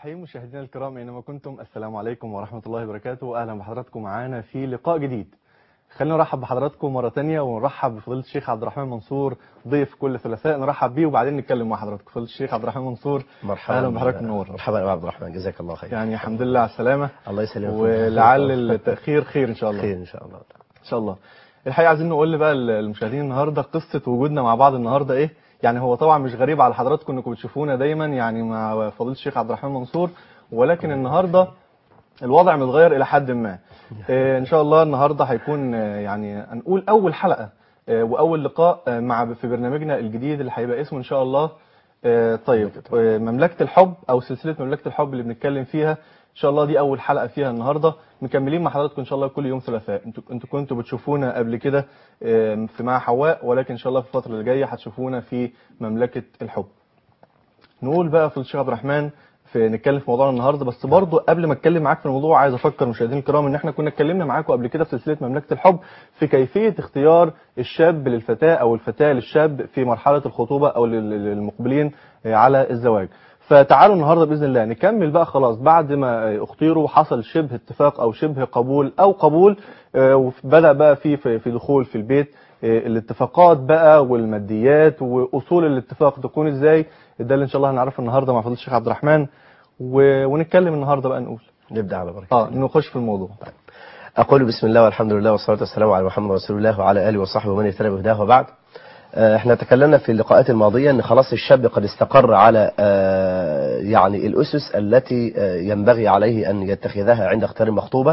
الرحيم مشاهدينا الكرام اينما كنتم السلام عليكم ورحمة الله وبركاته اهلا بحضراتكم معانا في لقاء جديد خلينا نرحب بحضراتكم مرة تانية ونرحب بفضيلة الشيخ عبد الرحمن منصور ضيف كل ثلاثاء نرحب بيه وبعدين نتكلم مع حضراتكم فضيلة الشيخ عبد الرحمن منصور مرحبا اهلا بحضرتك منور مرحبا يا عبد الرحمن جزاك الله خير يعني الحمد لله على السلامة الله يسلمك ولعل التأخير خير ان شاء الله خير ان شاء الله ان شاء الله الحقيقة عايزين نقول بقى للمشاهدين النهاردة قصة وجودنا مع بعض النهاردة ايه يعني هو طبعا مش غريب على حضراتكم انكم بتشوفونا دايما يعني مع فضيلة الشيخ عبد الرحمن منصور ولكن النهاردة الوضع متغير الى حد ما آه، ان شاء الله النهاردة هيكون آه، يعني هنقول اول حلقة آه، واول لقاء آه، مع في برنامجنا الجديد اللي هيبقى اسمه ان شاء الله آه، طيب آه، مملكة الحب او سلسلة مملكة الحب اللي بنتكلم فيها ان شاء الله دي اول حلقة فيها النهاردة مكملين مع حضراتكم ان شاء الله كل يوم ثلاثاء انتوا انتوا كنتوا بتشوفونا قبل كده آه، في مع حواء ولكن ان شاء الله في الفترة اللي جاية هتشوفونا في مملكة الحب نقول بقى في الشيخ عبد الرحمن في نتكلم في موضوعنا النهارده بس برضو قبل ما اتكلم معاك في الموضوع عايز افكر مشاهدينا الكرام ان احنا كنا اتكلمنا معاكم قبل كده في سلسله مملكه الحب في كيفيه اختيار الشاب للفتاه او الفتاه للشاب في مرحله الخطوبه او لل- للمقبلين على الزواج فتعالوا النهارده باذن الله نكمل بقى خلاص بعد ما اختيروا حصل شبه اتفاق او شبه قبول او قبول آه، وبدا بقى في في في دخول في البيت آه، الاتفاقات بقى والماديات واصول الاتفاق تكون ازاي ده اللي ان شاء الله هنعرفه النهارده مع فضيله الشيخ عبد الرحمن و... ونتكلم النهارده بقى نقول نبدا على بركه اه نخش في الموضوع اقول بسم الله والحمد لله والصلاه والسلام على محمد رسول الله وعلى اله وصحبه ومن اهتدى بهداه وبعد آه، احنا تكلمنا في اللقاءات الماضيه ان خلاص الشاب قد استقر على آه، يعني الاسس التي آه، ينبغي عليه ان يتخذها عند اختيار المخطوبه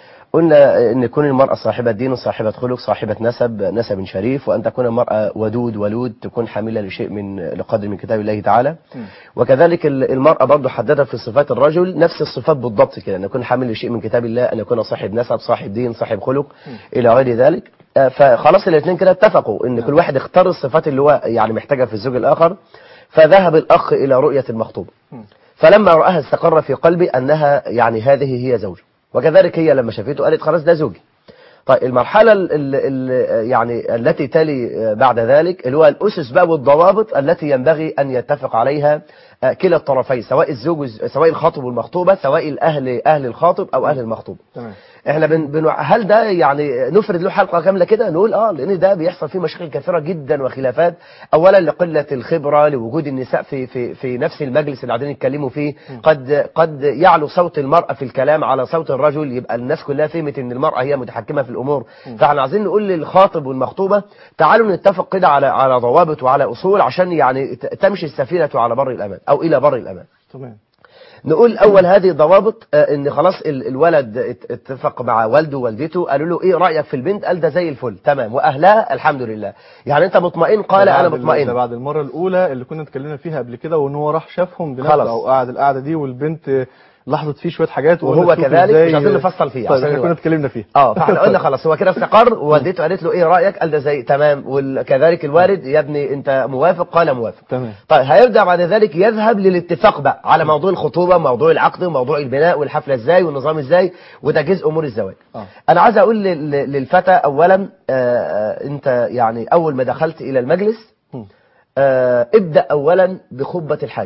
قلنا ان تكون المرأة صاحبة دين وصاحبة خلق صاحبة نسب نسب شريف وان تكون المرأة ودود ولود تكون حاملة لشيء من لقدر من كتاب الله تعالى وكذلك ال- المرأة برضو حددت في صفات الرجل نفس الصفات بالضبط كده ان يكون حامل لشيء من كتاب الله ان يكون صاحب نسب صاحب دين صاحب خلق الى غير ذلك آه، فخلاص الاثنين كده اتفقوا ان كل واحد اختار الصفات اللي هو يعني محتاجها في الزوج الاخر فذهب الاخ الى رؤية المخطوبة فلما رآها استقر في قلبي أنها يعني هذه هي زوجه وكذلك هي لما شافته قالت خلاص ده زوجي طيب المرحلة ال ال ال يعني التي تلي بعد ذلك اللي هو الأسس بقى والضوابط التي ينبغي أن يتفق عليها آه، كلا الطرفين سواء الزوج والز- سواء الخاطب والمخطوبة سواء الأهل أهل الخاطب أو أهل المخطوب تمام احنا بن بن هل ده يعني نفرد له حلقه كامله كده نقول اه لان ده بيحصل فيه مشاكل كثيره جدا وخلافات اولا لقله الخبره لوجود النساء في في في نفس المجلس اللي قاعدين يتكلموا فيه قد قد يعلو صوت المراه في الكلام على صوت الرجل يبقى الناس كلها فهمت ان المراه هي متحكمه في الامور فاحنا عايزين نقول للخاطب والمخطوبه تعالوا نتفق كده على على ضوابط وعلى اصول عشان يعني ت- تمشي السفينه على بر الامان او الى بر الامان تمام نقول اول هذه الضوابط آه، ان خلاص ال- الولد ات- اتفق مع والده ووالدته قالوا له ايه رايك في البنت قال ده زي الفل تمام واهلها الحمد لله يعني انت مطمئن قال ده انا بعد ال- مطمئن ده بعد المره الاولى اللي كنا اتكلمنا فيها قبل كده وان هو راح شافهم بنفسه خلاص. او قعد القعده دي والبنت لاحظت فيه شويه حاجات وهو وقلت شوف كذلك إزاي- مش عايزين نفصل فيه طيب عشان احنا كنا الوقت. اتكلمنا فيه اه فاحنا قلنا خلاص هو كده استقر ووالدته قالت له ايه رايك قال ده زي تمام وكذلك الوالد يا ابني انت موافق قال موافق تمام طيب هيبدا بعد ذلك يذهب للاتفاق بقى على موضوع الخطوبه موضوع العقد وموضوع البناء والحفله ازاي والنظام ازاي وده جزء امور الزواج آه. انا عايز اقول لل- للفتى اولا آه، آه، انت يعني اول ما دخلت الى المجلس مم. آه، ابدا اولا بخطبه الحاج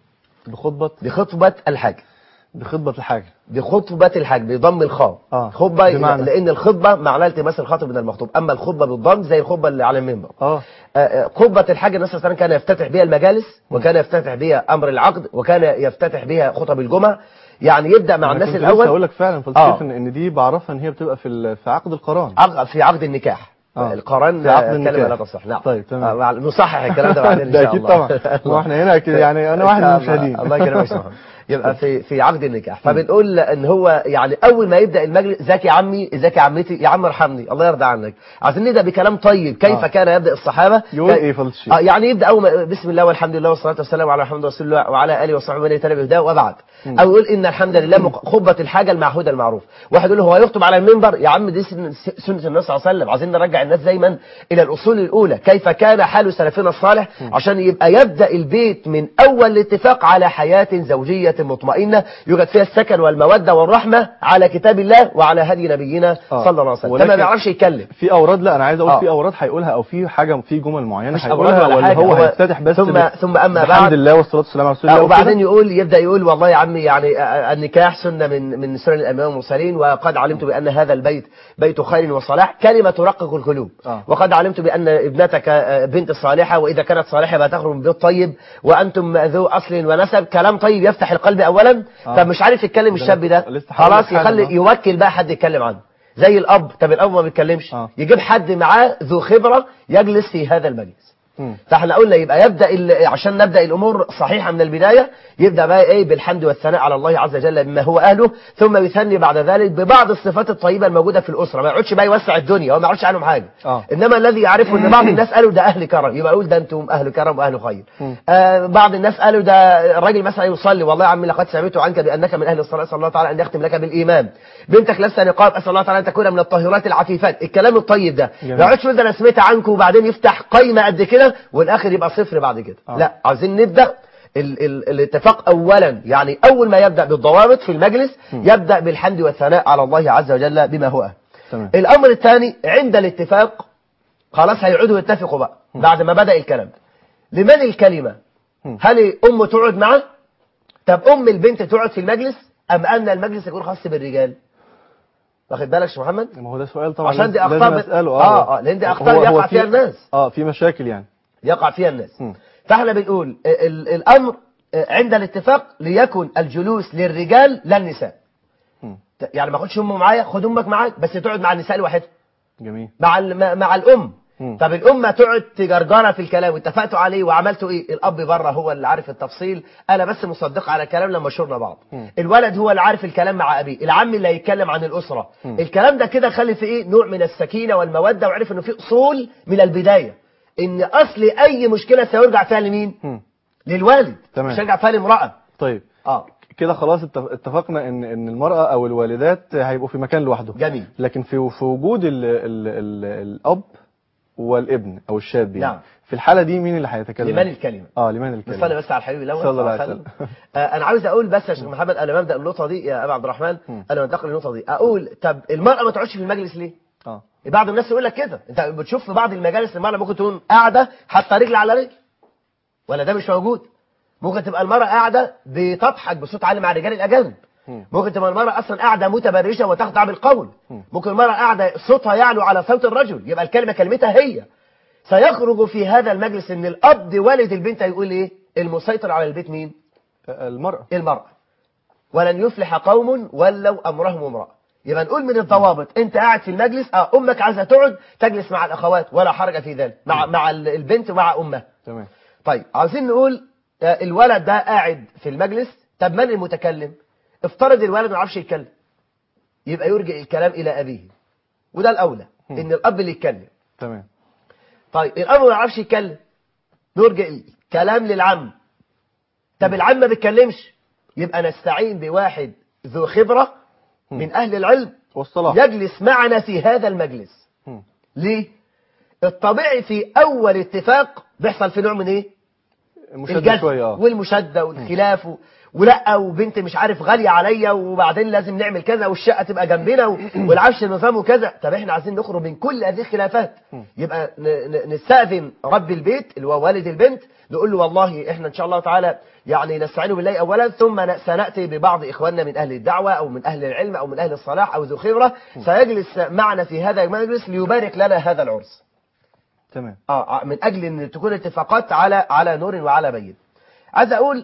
بخطبه بخطبه الحاج بخطبه الحاجه بخطبة الحاج بضم الخاء آه. خطبة بمعنى؟ لأن الخطبة معناها التماس الخاطب من المخطوب أما الخطبة بالضم زي الخطبة اللي على المنبر اه آه، آه، خطبة الحاج النبي صلى الله عليه وسلم كان يفتتح بها المجالس وكان يفتتح بها أمر العقد وكان يفتتح بها خطب الجمعة يعني يبدأ مع أنا الناس كنت لسه الأول هقول لك فعلا فضيلة آه. الشيخ ان ان دي بعرفها ان هي بتبقى في ال- في عقد القران عق- في عقد النكاح آه. القران في عقد آه، النكاح. كلمة لا تصح نعم طيب، تمام. آه، مع- نصحح الكلام ده بعدين إن ده شاء اكيد الله طبعا ما احنا هنا كده يعني انا واحد من إن شاء الله. المشاهدين الله يكرمك يا شيخ محمد. يبقى في في عقد النكاح فبنقول ان هو يعني اول ما يبدا المجلس ازيك يا عمي ازيك يا عمتي يا عم ارحمني الله يرضى عنك عايزين نبدا بكلام طيب كيف آه. كان يبدا الصحابه يقول كان- ايه فضيلة الشيخ؟ آه يعني يبدا اول ما بسم الله والحمد لله والصلاه والسلام على محمد رسول الله وعلى اله وصحبه من يتبع بهداه وبعد او يقول ان الحمد لله مق- خطبه الحاجه المعهوده المعروف واحد يقول له هو يخطب على المنبر يا عم دي سن- سنه النبي صلى الله عليه وسلم عايزين نرجع الناس دايما الى الاصول الاولى كيف كان حال سلفنا الصالح عشان يبقى يبدا البيت من اول الاتفاق على حياه زوجيه مطمئنة يوجد فيها السكن والمودة والرحمة على كتاب الله وعلى هدي نبينا آه. صلى الله عليه وسلم ده ولكن- ما بيعرفش يتكلم في اوراد لا انا عايز اقول آه. في اوراد هيقولها او في حاجه في جمل معينه مش أوراد هيقولها ولا ولا حاجة، هو هو هيفتتح بس ثم- ب- ثم أما بحمد بعد- الله والصلاه والسلام على رسول الله آه، وبعدين وكده. يقول يبدا يقول والله يا عمي يعني آه، النكاح سنه من من سنن الانبياء والمرسلين وقد علمت بان هذا البيت بيت خير وصلاح كلمه ترقق القلوب آه. وقد علمت بان ابنتك آه، بنت صالحه واذا كانت صالحه يبقى تخرج من بيت طيب وانتم ذو اصل ونسب كلام طيب يفتح القلب اولا آه. طب مش عارف يتكلم ده الشاب ده لسه هقول خلاص لك حاجة يخلي بقى. يوكل بقى حد يتكلم عنه زي الاب طب الاب ما بيتكلمش آه. يجيب حد معاه ذو خبره يجلس في هذا المجلس مم. فاحنا قلنا يبقى يبدا ال- عشان نبدا الامور صحيحه من البدايه يبدا بقى ايه بالحمد والثناء على الله عز وجل بما هو اهله ثم يثني بعد ذلك ببعض الصفات الطيبه الموجوده في الاسره ما يقعدش بقى يوسع الدنيا هو ما يعرفش عنهم حاجه آه. انما الذي يعرفه ان بعض الناس قالوا ده اهل كرم يبقى يقول ده انتم اهل كرم واهل خير مم. آه بعض الناس قالوا ده الراجل مثلا يصلي والله يا عمي لقد سمعت عنك بانك من اهل الصلاه صلى الله تعالى ان يختم لك بالايمان بنتك لست نقاب اسال الله تعالى ان تكون من الطاهرات العفيفات الكلام الطيب ده جميل. ما يقعدش يقول ده انا سمعت عنكم وبعدين يفتح قايمه قد كده والاخر يبقى صفر بعد كده آه. لا عايزين نبدا ال ال الاتفاق اولا يعني اول ما يبدا بالضوابط في المجلس يبدا بالحمد والثناء على الله عز وجل بما هو أهل. تمام الامر الثاني عند الاتفاق خلاص هيقعدوا يتفقوا بقى بعد ما بدا الكلام ده لمن الكلمه مم. هل امه تقعد معه طب ام البنت تقعد في المجلس ام ان المجلس يكون خاص بالرجال واخد بالك يا شيخ محمد ما هو ده سؤال طبعا عشان دي لازم- أخطاء لازم بت- اساله آه، آه، لأن دي أخطاء هو- هو يقع في- فيها الناس. اه في مشاكل يعني يقع فيها الناس مم. فاحنا بنقول ال- الامر عند الاتفاق ليكن الجلوس للرجال لا النساء مم. يعني ما اخدش امه معايا خد امك معاك بس تقعد مع النساء لوحدها جميل مع ال- مع- مع الام مم. طب الام تقعد تجرجره في الكلام واتفقتوا عليه وعملتوا ايه الاب بره هو اللي عارف التفصيل انا بس مصدق على كلام لما شرنا بعض مم. الولد هو اللي عارف الكلام مع ابيه العم اللي هيتكلم عن الاسره مم. الكلام ده كده خلي في ايه نوع من السكينه والموده وعرف انه في اصول من البدايه ان اصل اي مشكله سيرجع فيها لمين مم. للوالد تمام. مش هيرجع فيها لامراه طيب اه كده خلاص اتف- اتفقنا ان ان المراه او الوالدات هيبقوا في مكان لوحده جميل لكن في في وجود ال ال ال الاب والابن او الشاب يعني نعم. في الحاله دي مين اللي هيتكلم لمن الكلمه اه لمن الكلمه نصلي بس على الحبيب الاول صلى الله عليه صلى الله وسلم. آه انا عاوز اقول بس يا شيخ محمد انا ببدا النقطه دي يا ابو عبد الرحمن مم. انا بنتقل للنقطه دي اقول طب المراه ما تقعدش في المجلس ليه اه بعض الناس يقول لك كده انت بتشوف في بعض المجالس المراه ممكن تكون قاعده حاطه رجل على رجل ولا ده مش موجود ممكن تبقى المراه قاعده بتضحك بصوت عالي مع الرجال الاجانب مم. ممكن تبقى المراه اصلا قاعده متبرجه وتخضع بالقول مم. ممكن المراه قاعده صوتها يعلو على صوت الرجل يبقى الكلمه كلمتها هي سيخرج في هذا المجلس ان الاب والد البنت هيقول ايه المسيطر على البيت مين آه، المراه المرأة ولن يفلح قوم ولوا أمرهم امرأة يبقى نقول من الضوابط انت قاعد في المجلس اه امك عايزه تقعد تجلس مع الاخوات ولا حرج في ذلك مع مع ال- البنت ومع امها تمام طيب عاوزين نقول آه، الولد ده قاعد في المجلس طب من المتكلم افترض الولد ما يعرفش يتكلم يبقى يرجع الكلام الى ابيه وده الاولى مم. ان الاب اللي يتكلم تمام طيب الاب ما يعرفش يتكلم نرجع الكلام للعم طب العم ما بيتكلمش يبقى نستعين بواحد ذو خبرة من أهل العلم والصلاح يجلس معنا في هذا المجلس مم. ليه؟ الطبيعي في أول اتفاق بيحصل في نوع من إيه؟ مشدد الجذب شويه اه والمشادة والخلاف و... ولا وبنت مش عارف غالية عليا وبعدين لازم نعمل كذا والشقة تبقى جنبنا و... والعفش نظام وكذا طب احنا عايزين نخرج من كل هذه الخلافات يبقى ن... ن... نستأذن رب البيت اللي هو والد البنت نقول له والله احنا ان شاء الله تعالى يعني نستعين بالله اولا ثم ن- سنأتي ببعض اخواننا من اهل الدعوة او من اهل العلم او من اهل الصلاح او ذو خبرة سيجلس معنا في هذا المجلس ليبارك لنا هذا العرس تمام اه من اجل ان تكون اتفاقات على على نور وعلى بين عايز اقول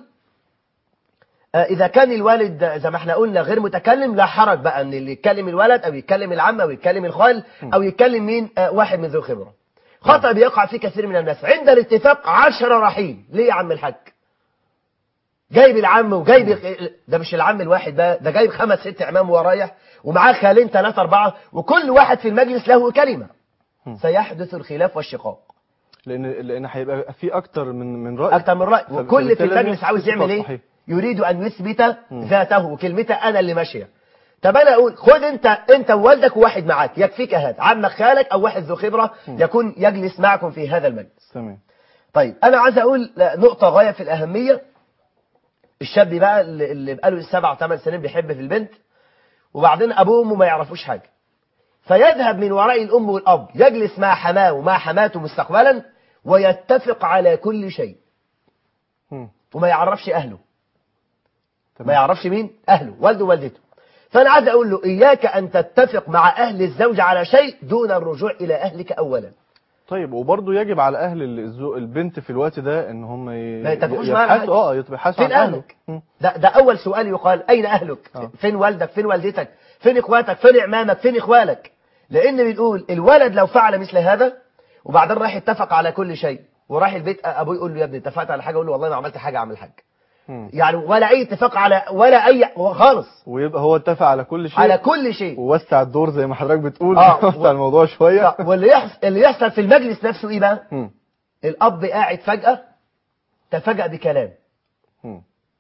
آه، اذا كان الوالد آه، زي ما احنا قلنا غير متكلم لا حرج بقى ان اللي يتكلم الولد او يتكلم العم او يتكلم الخال او يتكلم مين آه، واحد من ذو خبره خطأ بيقع فيه كثير من الناس عند الاتفاق عشرة رحيل ليه يا عم الحاج جايب العم وجايب ده مش العم الواحد ده ده جايب خمس ست عمام ورايح ومعاه خالين ثلاثة أربعة وكل واحد في المجلس له كلمة سيحدث الخلاف والشقاق لان لان هيبقى في اكتر من من راي أكتر من رأي فب- وكل في فبالتالي المجلس لازم عاوز يعمل اتفاق إيه صحيح. يريد أن يثبت ذاته وكلمته أنا اللي ماشية طب أنا أقول خد أنت أنت ووالدك وواحد معاك يكفيك هذا عمك خالك أو واحد ذو خبرة يكون يجلس معكم في هذا المجلس تمام طيب أنا عايز أقول نقطة غاية في الأهمية الشاب بقى اللي اللي بقاله سبع ثمان سنين بيحب في البنت وبعدين ابوه وامه ما يعرفوش حاجه فيذهب من وراء الام والاب يجلس مع حماه ومع حماته مستقبلا ويتفق على كل شيء مم. وما يعرفش اهله تمام. ما يعرفش مين اهله والده ووالدته فانا عايز اقول له اياك ان تتفق مع اهل الزوج على شيء دون الرجوع الى اهلك اولا طيب وبرضه يجب على اهل الزو... البنت في الوقت ده ان هم ي... ما يتفقوش معاها على يبحثوا حاجة. اه يبحثوا عن فين اهله اهلك مم. ده, ده اول سؤال يقال اين اهلك آه. فين والدك فين والدتك فين اخواتك فين اعمامك فين اخوالك لان بنقول الولد لو فعل مثل هذا وبعدين راح اتفق على كل شيء وراح البيت ابوه يقول له يا ابني اتفقت على حاجه يقول له والله ما عملت حاجه اعمل حاجه مم. يعني ولا اي اتفاق على ولا اي خالص ويبقى هو اتفق على كل شيء على كل شيء ووسع الدور زي ما حضرتك بتقول آه. وسع الموضوع شويه واللي يحصل اللي يحصل في المجلس نفسه ايه بقى مم. الاب قاعد فجاه تفاجأ بكلام مم.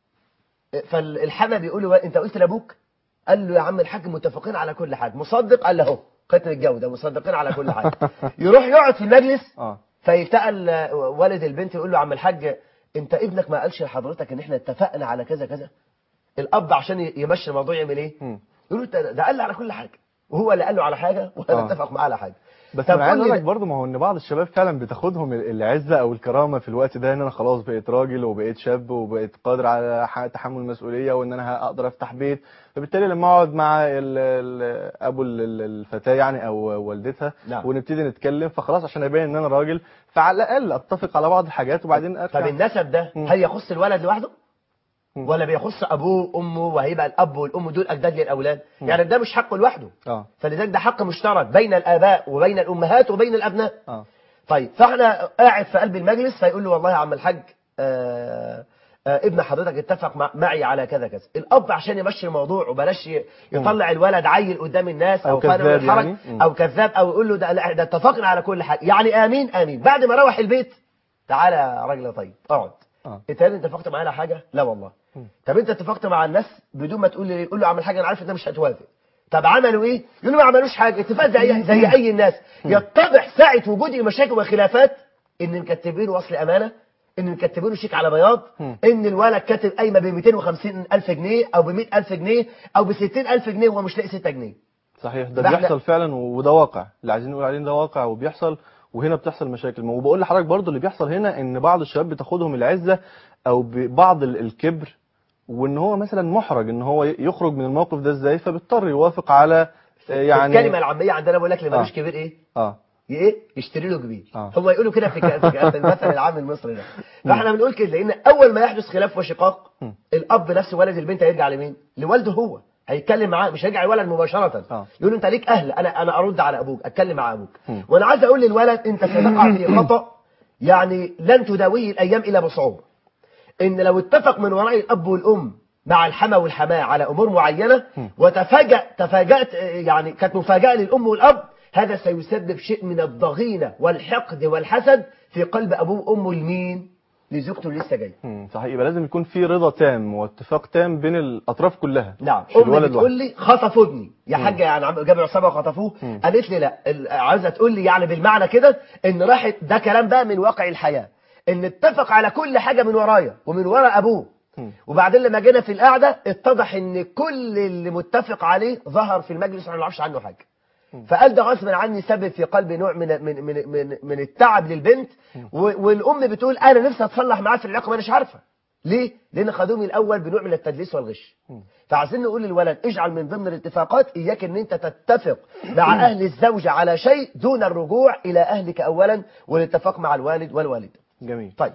فالحما بيقول له انت قلت لابوك قال له يا عم الحاج متفقين على كل حاجه مصدق قال له اهو ختم الجوده مصدقين على كل حاجه يروح يقعد في المجلس اه فيتقل والد البنت يقول له يا عم الحاج انت ابنك ما قالش لحضرتك ان احنا اتفقنا على كذا كذا الاب عشان يمشي الموضوع يعمل ايه مم. يقول له انت ده قال لي على كل حاجه وهو اللي قال له على حاجه وانا آه. اتفق معاه على حاجه بس طب انا عايز قول اقول لي لك برضه ما هو ان بعض الشباب فعلا بتاخدهم ال- العزه او الكرامه في الوقت ده ان انا خلاص بقيت راجل وبقيت شاب وبقيت قادر على ح- تحمل المسؤوليه وان انا اقدر افتح بيت فبالتالي لما اقعد مع ال ال ابو ال- ال- الفتاه يعني او والدتها نعم. ونبتدي نتكلم فخلاص عشان ابين ان انا راجل فعلى الاقل اتفق على بعض الحاجات وبعدين ارجع طب النسب ده مم. هل يخص الولد لوحده مم. ولا بيخص ابوه وامه وهيبقى الاب والام دول اجداد للاولاد يعني ده مش حقه لوحده اه فلذلك ده حق مشترك بين الآباء وبين الأمهات وبين الأبناء اه طيب فاحنا قاعد في قلب المجلس فيقول له والله يا عم الحاج آه آه ابن حضرتك اتفق مع معي على كذا كذا الأب عشان يمشي الموضوع وبلاش ي- يطلع الولد عيل قدام الناس أو أو فارغ كذاب الحرج يعني. مم. أو كذاب أو يقول له ده, لا، ده اتفقنا على كل حاجة يعني آمين آمين بعد ما روح البيت تعالى يا راجل طيب اقعد اه انت هل انت اتفقت معايا على حاجه لا والله مم. طب انت اتفقت مع الناس بدون ما تقول لي قول له اعمل حاجه انا عارف انت مش هتوافق طب عملوا ايه يقول له ما عملوش حاجه اتفاق زي زي اي الناس يتضح ساعه وجود المشاكل والخلافات ان مكتبينه وصل امانه ان مكتبينه شيك على بياض مم. ان الولد كاتب قايمه ب 250 الف جنيه او ب 100 الف جنيه او ب 60 الف جنيه وهو مش لاقي 6 جنيه صحيح ده يبقى احنا- بيحصل فعلا وده واقع اللي عايزين نقول عليه إن ده واقع وبيحصل وهنا بتحصل مشاكل وبقول لحضرتك برضو اللي بيحصل هنا ان بعض الشباب بتاخدهم العزه او بعض ال- الكبر وان هو مثلا محرج ان هو ي- يخرج من الموقف ده ازاي فبيضطر يوافق على آه، يعني الكلمه العاميه عندنا بقول لك اللي ملوش آه. كبير ايه اه ايه يشتري له كبير آه. هم يقولوا كده في ك- في في المثل العام المصري ده فاحنا بنقول كده لان اول ما يحدث خلاف وشقاق مم. الاب نفسه ولد البنت هيرجع لمين لوالده هو هيتكلم معاه مش هيرجع للولد مباشره آه. يقول له انت ليك اهل انا انا ارد على ابوك اتكلم مع ابوك مم. وانا عايز اقول للولد انت ستقع في خطا يعني لن تداويه الايام الا بصعوبه ان لو اتفق من وراء الاب والام مع الحما والحماه على امور معينه مم. وتفاجأ تفاجأت آه، يعني كانت مفاجاه للام والاب هذا سيسبب شيء من الضغينه والحقد والحسد في قلب ابوه وامه لمين؟ لزوجته اللي لسه جايه. مم، صحيح يبقى لازم يكون في رضا تام واتفاق تام بين الاطراف كلها نعم مش امي الولد بتقول لوحده. لي خطفوا ابني يا حاجه يعني عم- جابوا عصابه وخطفوه مم. قالت لي لا ال- عايزه تقول لي يعني بالمعنى كده ان راحت ده كلام بقى من واقع الحياه ان اتفق على كل حاجه من ورايا ومن ورا ابوه مم. وبعدين لما جينا في القعده اتضح ان كل اللي متفق عليه ظهر في المجلس وانا ما نعرفش عنه حاجه فقال ده غصب عني سبب في قلبي نوع من من من من, من التعب للبنت و- والام بتقول انا نفسي اتصلح معاه في العلاقه ما مش عارفه ليه؟ لان خدوه من الاول بنوع من التدليس والغش فعايزين نقول للولد اجعل من ضمن الاتفاقات اياك ان انت تتفق مع اهل الزوجه على شيء دون الرجوع الى اهلك اولا والاتفاق مع الوالد والوالده جميل طيب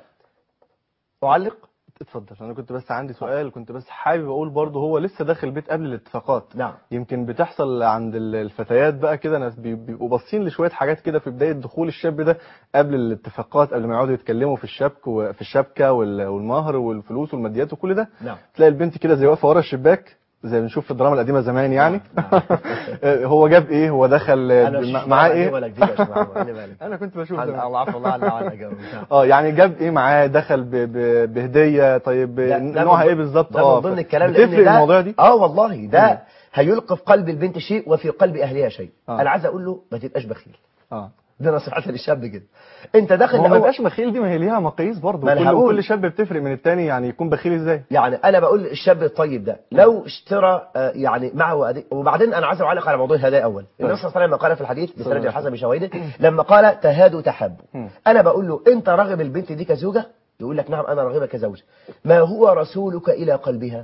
اعلق اتفضل انا كنت بس عندي سؤال كنت بس حابب اقول برضه هو لسه داخل البيت قبل الاتفاقات نعم يمكن بتحصل عند ال- الفتيات بقى كده ناس بي- بيبقوا باصين لشويه حاجات كده في بدايه دخول الشاب ده قبل الاتفاقات قبل ما يقعدوا يتكلموا في الشبك وفي الشبكه وال- والمهر والفلوس والماديات وكل ده نعم تلاقي البنت كده زي واقفه ورا الشباك زي ما بنشوف في الدراما القديمه زمان يعني نعم. هو جاب ايه هو دخل انا مش مع- معاه ايه ولا جديد يا شباب خلي بالك انا كنت بشوف عن- زمان الله عفو الله عنه وعن أجره. نعم. اه يعني جاب ايه معاه دخل ب... ب... بهديه طيب ده- ده نوعها من ايه بالظبط ده اه من ضمن ف- الكلام لأن بتفرق ده- الموضوع دي اه والله مم. ده هيلقي في قلب البنت شيء وفي قلب اهلها شيء آه. انا عايز اقول له ما تبقاش بخيل اه دي نصيحتي للشاب كده انت داخل هو ما لأول- يبقاش بخيل دي ما هي ليها مقاييس برضه ما أنا كل هقول. كل شاب بتفرق من التاني يعني يكون بخيل ازاي يعني انا بقول الشاب الطيب ده لو اشترى آه، يعني معه أدي- وبعدين انا عايز اعلق على موضوع الهدايا اول النبي صلى الله عليه وسلم قال في الحديث بسند الحسن بشواهده لما قال تهادوا تحبوا مم. انا بقول له انت راغب البنت دي كزوجه يقول لك نعم انا راغبه كزوجه ما هو رسولك الى قلبها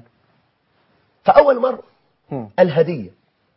فاول مره مم. الهديه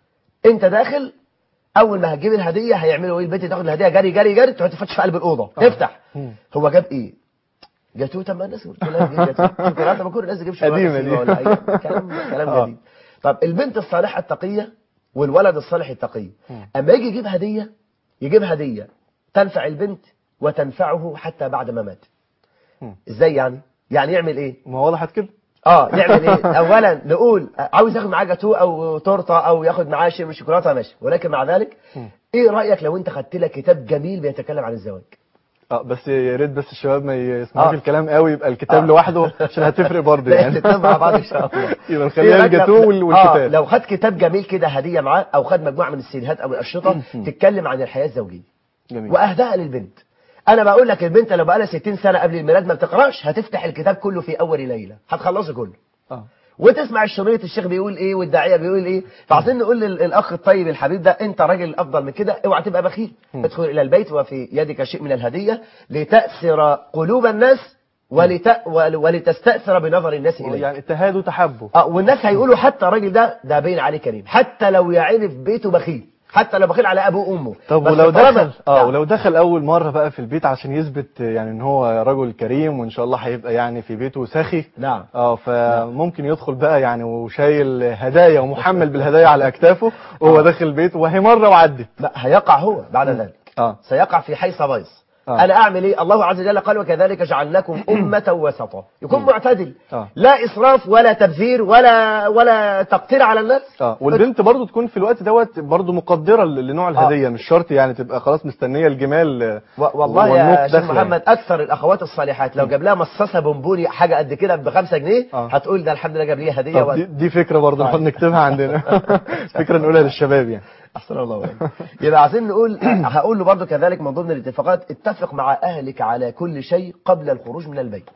انت داخل اول ما هتجيب الهديه هيعملوا ايه البنت تاخد الهديه جري جري جري تقعد تفتش في قلب الاوضه تفتح مم. هو جاب ايه جاتوه طب ما الناس كلها بتجيب جاتوه شوكولاته ما كل الناس تجيب شوكولاته قديمة فيها دي. ولا أي كلام كلام آه. جديد طب البنت الصالحه التقيه والولد الصالح التقي مم. اما يجي يجيب هديه يجيب هديه تنفع البنت وتنفعه حتى بعد ما مات مم. ازاي يعني يعني يعمل ايه ما وضحت كده اه نعمل ايه اولا نقول عاوز ياخد معاه جاتوه او تورته او ياخد معاه شيء من الشوكولاته ماشي ولكن مع ذلك مم. ايه رايك لو انت خدت لك كتاب جميل بيتكلم عن الزواج اه بس يا ريت بس الشباب ما يسمعوش آه. الكلام قوي يبقى الكتاب آه. لوحده عشان هتفرق برضه لا يعني الاثنين مع بعض ان شاء الله يبقى إيه نخليها رأيك الجاتوه لو- وال- آه والكتاب لو خد كتاب جميل كده هديه معاه او خد مجموعه من السيديهات او الاشرطه تتكلم عن الحياه الزوجيه جميل واهداها للبنت انا بقول لك البنت لو بقى لها 60 سنه قبل الميلاد ما بتقراش هتفتح الكتاب كله في اول ليله هتخلصه كله اه وتسمع الشريط الشيخ بيقول ايه والداعيه بيقول ايه فعايزين نقول للاخ الطيب الحبيب ده انت راجل افضل من كده اوعى تبقى بخيل ادخل الى البيت وفي يدك شيء من الهديه لتاثر قلوب الناس ولت... ول- ولتستاثر بنظر الناس اليك يعني التهاد تحبه اه والناس هيقولوا حتى الراجل ده ده باين عليه كريم حتى لو يا عيني في بيته بخيل حتى لو بخيل على ابوه وامه طب بس ولو طالما- دخل اه نعم. ولو دخل اول مره بقى في البيت عشان يثبت يعني ان هو رجل كريم وان شاء الله هيبقى يعني في بيته سخي نعم اه فممكن يدخل بقى يعني وشايل هدايا ومحمل بالهدايا على اكتافه وهو داخل البيت وهي مره وعدت لا هيقع هو بعد ذلك اه سيقع في حيث بايظ آه. انا اعمل ايه الله عز وجل قال وكذلك جعلناكم امه وسطا يكون معتدل آه. لا اسراف ولا تبذير ولا ولا تقتير على الناس اه والبنت برضو تكون في الوقت دوت برضو مقدره ل- لنوع الهديه مش شرط يعني تبقى خلاص مستنيه الجمال آه، و- والله والنوق يا شيخ داخلة يعني. محمد اكثر الاخوات الصالحات لو جاب لها مصاصه بونبوني حاجه قد كده بخمسة جنيه آه. هتقول ده الحمد لله جاب لي هديه طب و... دي, دي فكره برضو نحط نكتبها عندنا فكره نقولها للشباب يعني احسن الله وإياك. يبقى عايزين نقول هقول له برضه كذلك من ضمن الاتفاقات اتفق مع اهلك على كل شيء قبل الخروج من البيت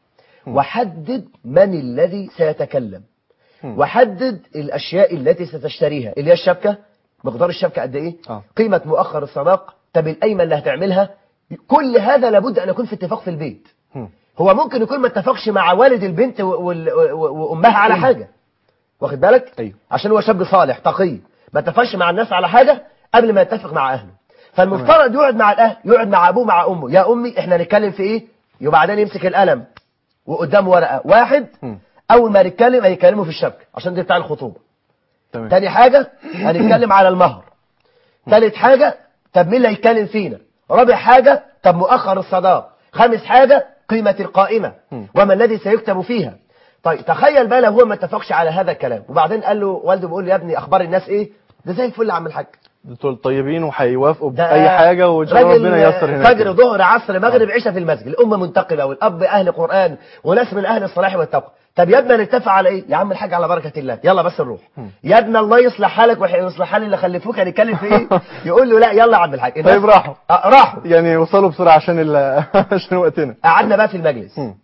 وحدد من الذي سيتكلم مم. وحدد الاشياء التي ستشتريها اللي هي الشبكه مقدار الشبكه قد ايه آه. قيمه مؤخر الصداق طب الايمن اللي هتعملها كل هذا لابد ان يكون في اتفاق في البيت مم. هو ممكن يكون ما اتفقش مع والد البنت و- وال- و- وامها على حاجه واخد بالك أيوه. عشان هو شاب صالح تقي ما اتفقش مع الناس على حاجه قبل ما يتفق مع اهله فالمفترض يقعد مع الاهل يقعد مع ابوه مع امه يا امي احنا هنتكلم في ايه وبعدين يمسك القلم وقدامه ورقه واحد مم. اول ما نتكلم هيتكلموا في الشبكه عشان دي بتاع الخطوبه تمام تاني حاجه هنتكلم على المهر تالت حاجه طب مين اللي هيتكلم فينا رابع حاجه طب مؤخر الصداق خامس حاجه قيمه القائمه مم. وما الذي سيكتب فيها طيب تخيل بقى لو هو ما اتفقش على هذا الكلام وبعدين قال له والده بيقول له يا ابني اخبار الناس ايه ده زي الفل يا عم الحاج دول طيبين وهيوافقوا ده باي حاجه وان شاء الله راجل ربنا ييسر هناك فجر ظهر عصر مغرب عشاء في المسجد الام منتقبه والاب اهل قران وناس من اهل الصلاح والتقوى طب يا ابني نتفق على ايه يا عم الحاج على بركه الله يلا بس نروح يا ابني الله يصلح حالك ويصلح حال اللي خلفوك هنتكلم في ايه يقول له لا يلا يا عم الحاج الناس- طيب راحوا. آه راحوا يعني يوصلوا بسرعه عشان ال... عشان وقتنا قعدنا بقى في المجلس مم.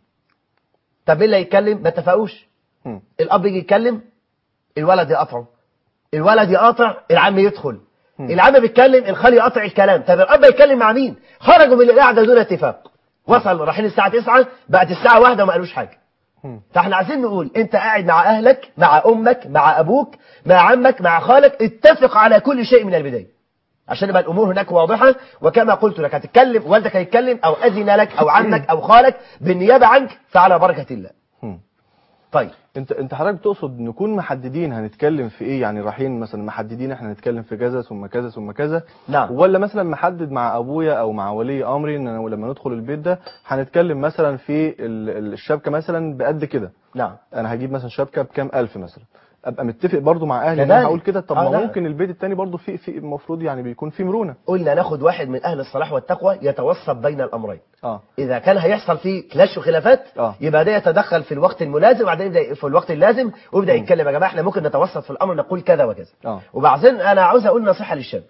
طب مين اللي هيتكلم ما اتفقوش مم. الاب يجي يتكلم الولد يقطعه الولد يقاطع العم يدخل العم بيتكلم الخال يقطع الكلام طب الاب يتكلم مع مين خرجوا من القعده دون اتفاق وصل رايحين الساعه 9 بقت الساعه 1 وما قالوش حاجه مم. فاحنا عايزين نقول انت قاعد مع اهلك مع امك مع ابوك مع عمك مع خالك اتفق على كل شيء من البدايه عشان يبقى الامور هناك واضحه وكما قلت لك هتتكلم والدك هيتكلم او اذن لك او عمك او خالك بالنيابه عنك فعلى بركه الله مم. طيب انت انت حضرتك تقصد نكون محددين هنتكلم في ايه يعني رايحين مثلا محددين احنا هنتكلم في كذا ثم كذا ثم كذا نعم. ولا مثلا محدد مع ابويا او مع ولي امري ان أنا لما ندخل البيت ده هنتكلم مثلا في ال- ال- الشبكه مثلا بقد كده نعم انا هجيب مثلا شبكه بكام الف مثلا ابقى متفق برضو مع اهلي ان كذلك. انا هقول كده طب آه، ما لا. ممكن البيت التاني برضو في في المفروض يعني بيكون في مرونه قلنا ناخد واحد من اهل الصلاح والتقوى يتوسط بين الامرين اه اذا كان هيحصل فيه كلاش وخلافات آه. يبقى ده يتدخل في الوقت الملازم وبعدين يبدا في الوقت اللازم ويبدا يتكلم يا جماعه احنا ممكن نتوسط في الامر نقول كذا وكذا آه. وبعدين انا عاوز اقول نصيحه للشاب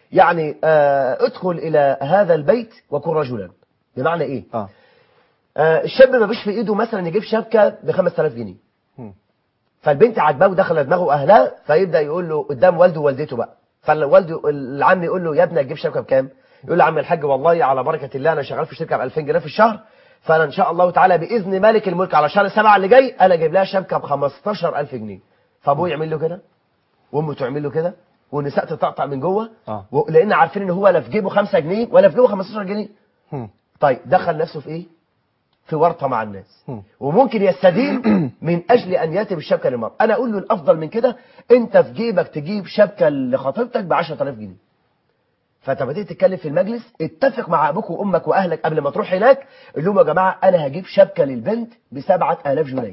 يعني آه ادخل الى هذا البيت وكن رجلا بمعنى ايه اه آه الشاب ما فيش في ايده مثلا يجيب شبكه ب 5000 جنيه مم. فالبنت عجباه ودخل دماغه اهلها فيبدا يقول له قدام والده ووالدته بقى فالوالد العم يقول له يا ابني هتجيب شبكه بكام يقول له عم الحاج والله على بركه الله انا شغال في شركه ب 2000 جنيه في الشهر فانا ان شاء الله تعالى باذن مالك الملك على شهر سبعة اللي جاي انا جايب لها شبكه ب 15000 جنيه فابوه يعمل له كده وامه تعمل له كده والنساء تطقطق من جوه آه. و- لان عارفين ان هو لا في جيبه 5 جنيه ولا في جيبه 15 جنيه مم. طيب دخل نفسه في ايه في ورطه مع الناس مم. وممكن يستدين من اجل ان ياتي بالشبكه للمرأة انا اقول له الافضل من كده انت في جيبك تجيب شبكه لخطيبتك ب 10000 جنيه فانت بدأت تتكلم في المجلس اتفق مع ابوك وامك واهلك قبل ما تروح هناك قول لهم يا جماعه انا هجيب شبكه للبنت ب 7000 جنيه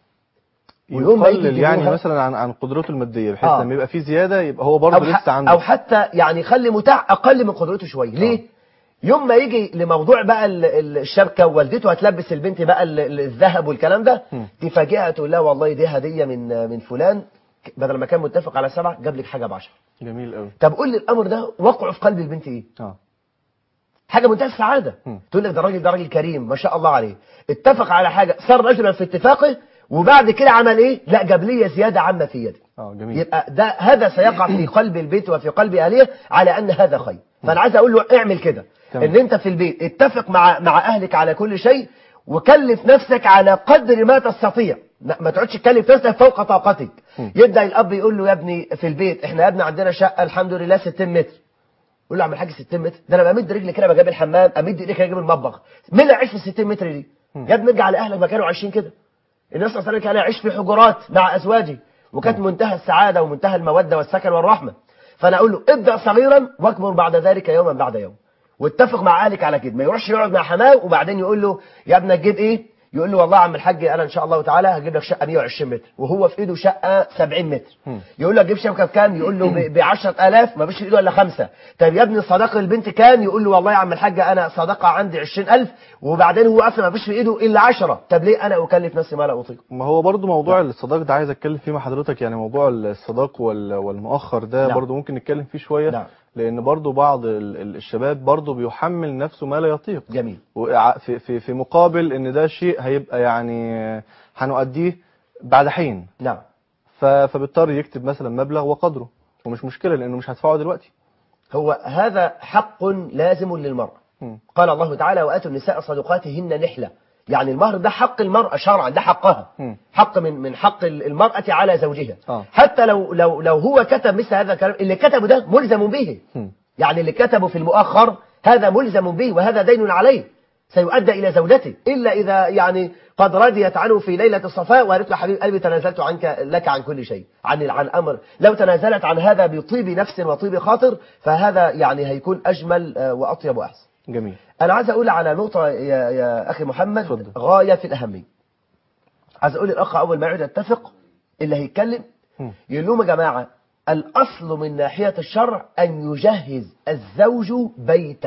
ويوم ما يجي يقلل يعني يجيبوها- مثلا عن عن قدرته الماديه بحيث آه. لما يبقى في زياده يبقى هو أو, برضه ح- لسه عنده أو حتى يعني خلي متاح أقل من قدرته شوية ليه؟ يوم ما يجي لموضوع بقى ال- ال- الشبكة ووالدته هتلبس البنت بقى ال- ال- الذهب والكلام ده مم. تفاجئها تقول لها والله دي هدية من من فلان ك- بدل ما كان متفق على سبعة جاب لك حاجة بعشرة جميل قوي طب قول لي الأمر ده وقعه في قلب البنت إيه؟ اه حاجة منتهى السعادة مم. تقول لك ده راجل ده راجل كريم ما شاء الله عليه اتفق على حاجة صار رجلا في اتفاقه وبعد كده عمل ايه؟ لا جاب لي زيادة عامة في يدي اه جميل يبقى ده هذا سيقع في قلب البيت وفي قلب اهليه على ان هذا خير فانا عايز اقول له اعمل كده تمام. ان انت في البيت اتفق مع مع اهلك على كل شيء وكلف نفسك على قدر ما تستطيع ما ما تقعدش تكلف نفسك فوق طاقتك مم. يبدا الاب يقول له يا ابني في البيت احنا يا ابني عندنا شقه الحمد لله 60 متر يقول له يا عم الحاج 60 متر ده انا بمد رجلي كده بجيب الحمام امد ايدي كده اجيب المطبخ مين اللي هيعيش في ال 60 متر دي يا ابني ارجع لاهلك ما كانوا عايشين كده الناس صلى الله عليه وسلم كان يعيش في حجرات مع ازواجه وكانت منتهى السعاده ومنتهى الموده والسكن والرحمه فانا اقول له ابدا صغيرا واكبر بعد ذلك يوما بعد يوم واتفق مع اهلك على كده ما يروحش يقعد مع حماه وبعدين يقول له يا ابني تجيب ايه يقول له والله يا عم الحاج انا ان شاء الله تعالى هجيب لك شقه 120 متر وهو في ايده شقه 70 متر مم. يقول له تجيب شبكه بكام يقول له ب 10000 ما فيش في ايده الا خمسه طب يا ابني صداقه البنت كام يقول له والله يا عم الحاج انا صداقه عندي 20000 وبعدين هو اصلا ما فيش في ايده الا 10 طب ليه انا اكلف نفسي ما لا اطيق ما هو برضو موضوع الصداق ده عايز اتكلم فيه مع حضرتك يعني موضوع الصداق وال- والمؤخر ده نعم. برضو ممكن نتكلم فيه شوية نعم. لان برضو بعض ال- ال- الشباب برضو بيحمل نفسه ما لا يطيق جميل وع- في في في مقابل ان ده شيء هيبقى يعني هنؤديه بعد حين نعم ف- فبيضطر يكتب مثلا مبلغ وقدره ومش مشكلة لانه مش هدفعه دلوقتي هو هذا حق لازم للمرأة مم. قال الله تعالى وآتوا النساء صدقاتهن نحلة يعني المهر ده حق المرأة شرعا ده حقها مم. حق من من حق المرأة على زوجها آه. حتى لو لو لو هو كتب مثل هذا الكلام اللي كتبه ده ملزم به مم. يعني اللي كتبه في المؤخر هذا ملزم به وهذا دين عليه سيؤدى إلى زوجته إلا إذا يعني قد رضيت عنه في ليلة الصفاء وقالت له حبيب قلبي تنازلت عنك لك عن كل شيء عن عن أمر لو تنازلت عن هذا بطيب نفس وطيب خاطر فهذا يعني هيكون أجمل آه، وأطيب وأحسن جميل أنا عايز أقول على نقطة يا, يا أخي محمد اتفضل. غاية في الأهمية عايز أقول للأخ أول ما يقعد يتفق اللي هيتكلم مم. يقول لهم يا جماعة الأصل من ناحية الشرع أن يجهز الزوج بيته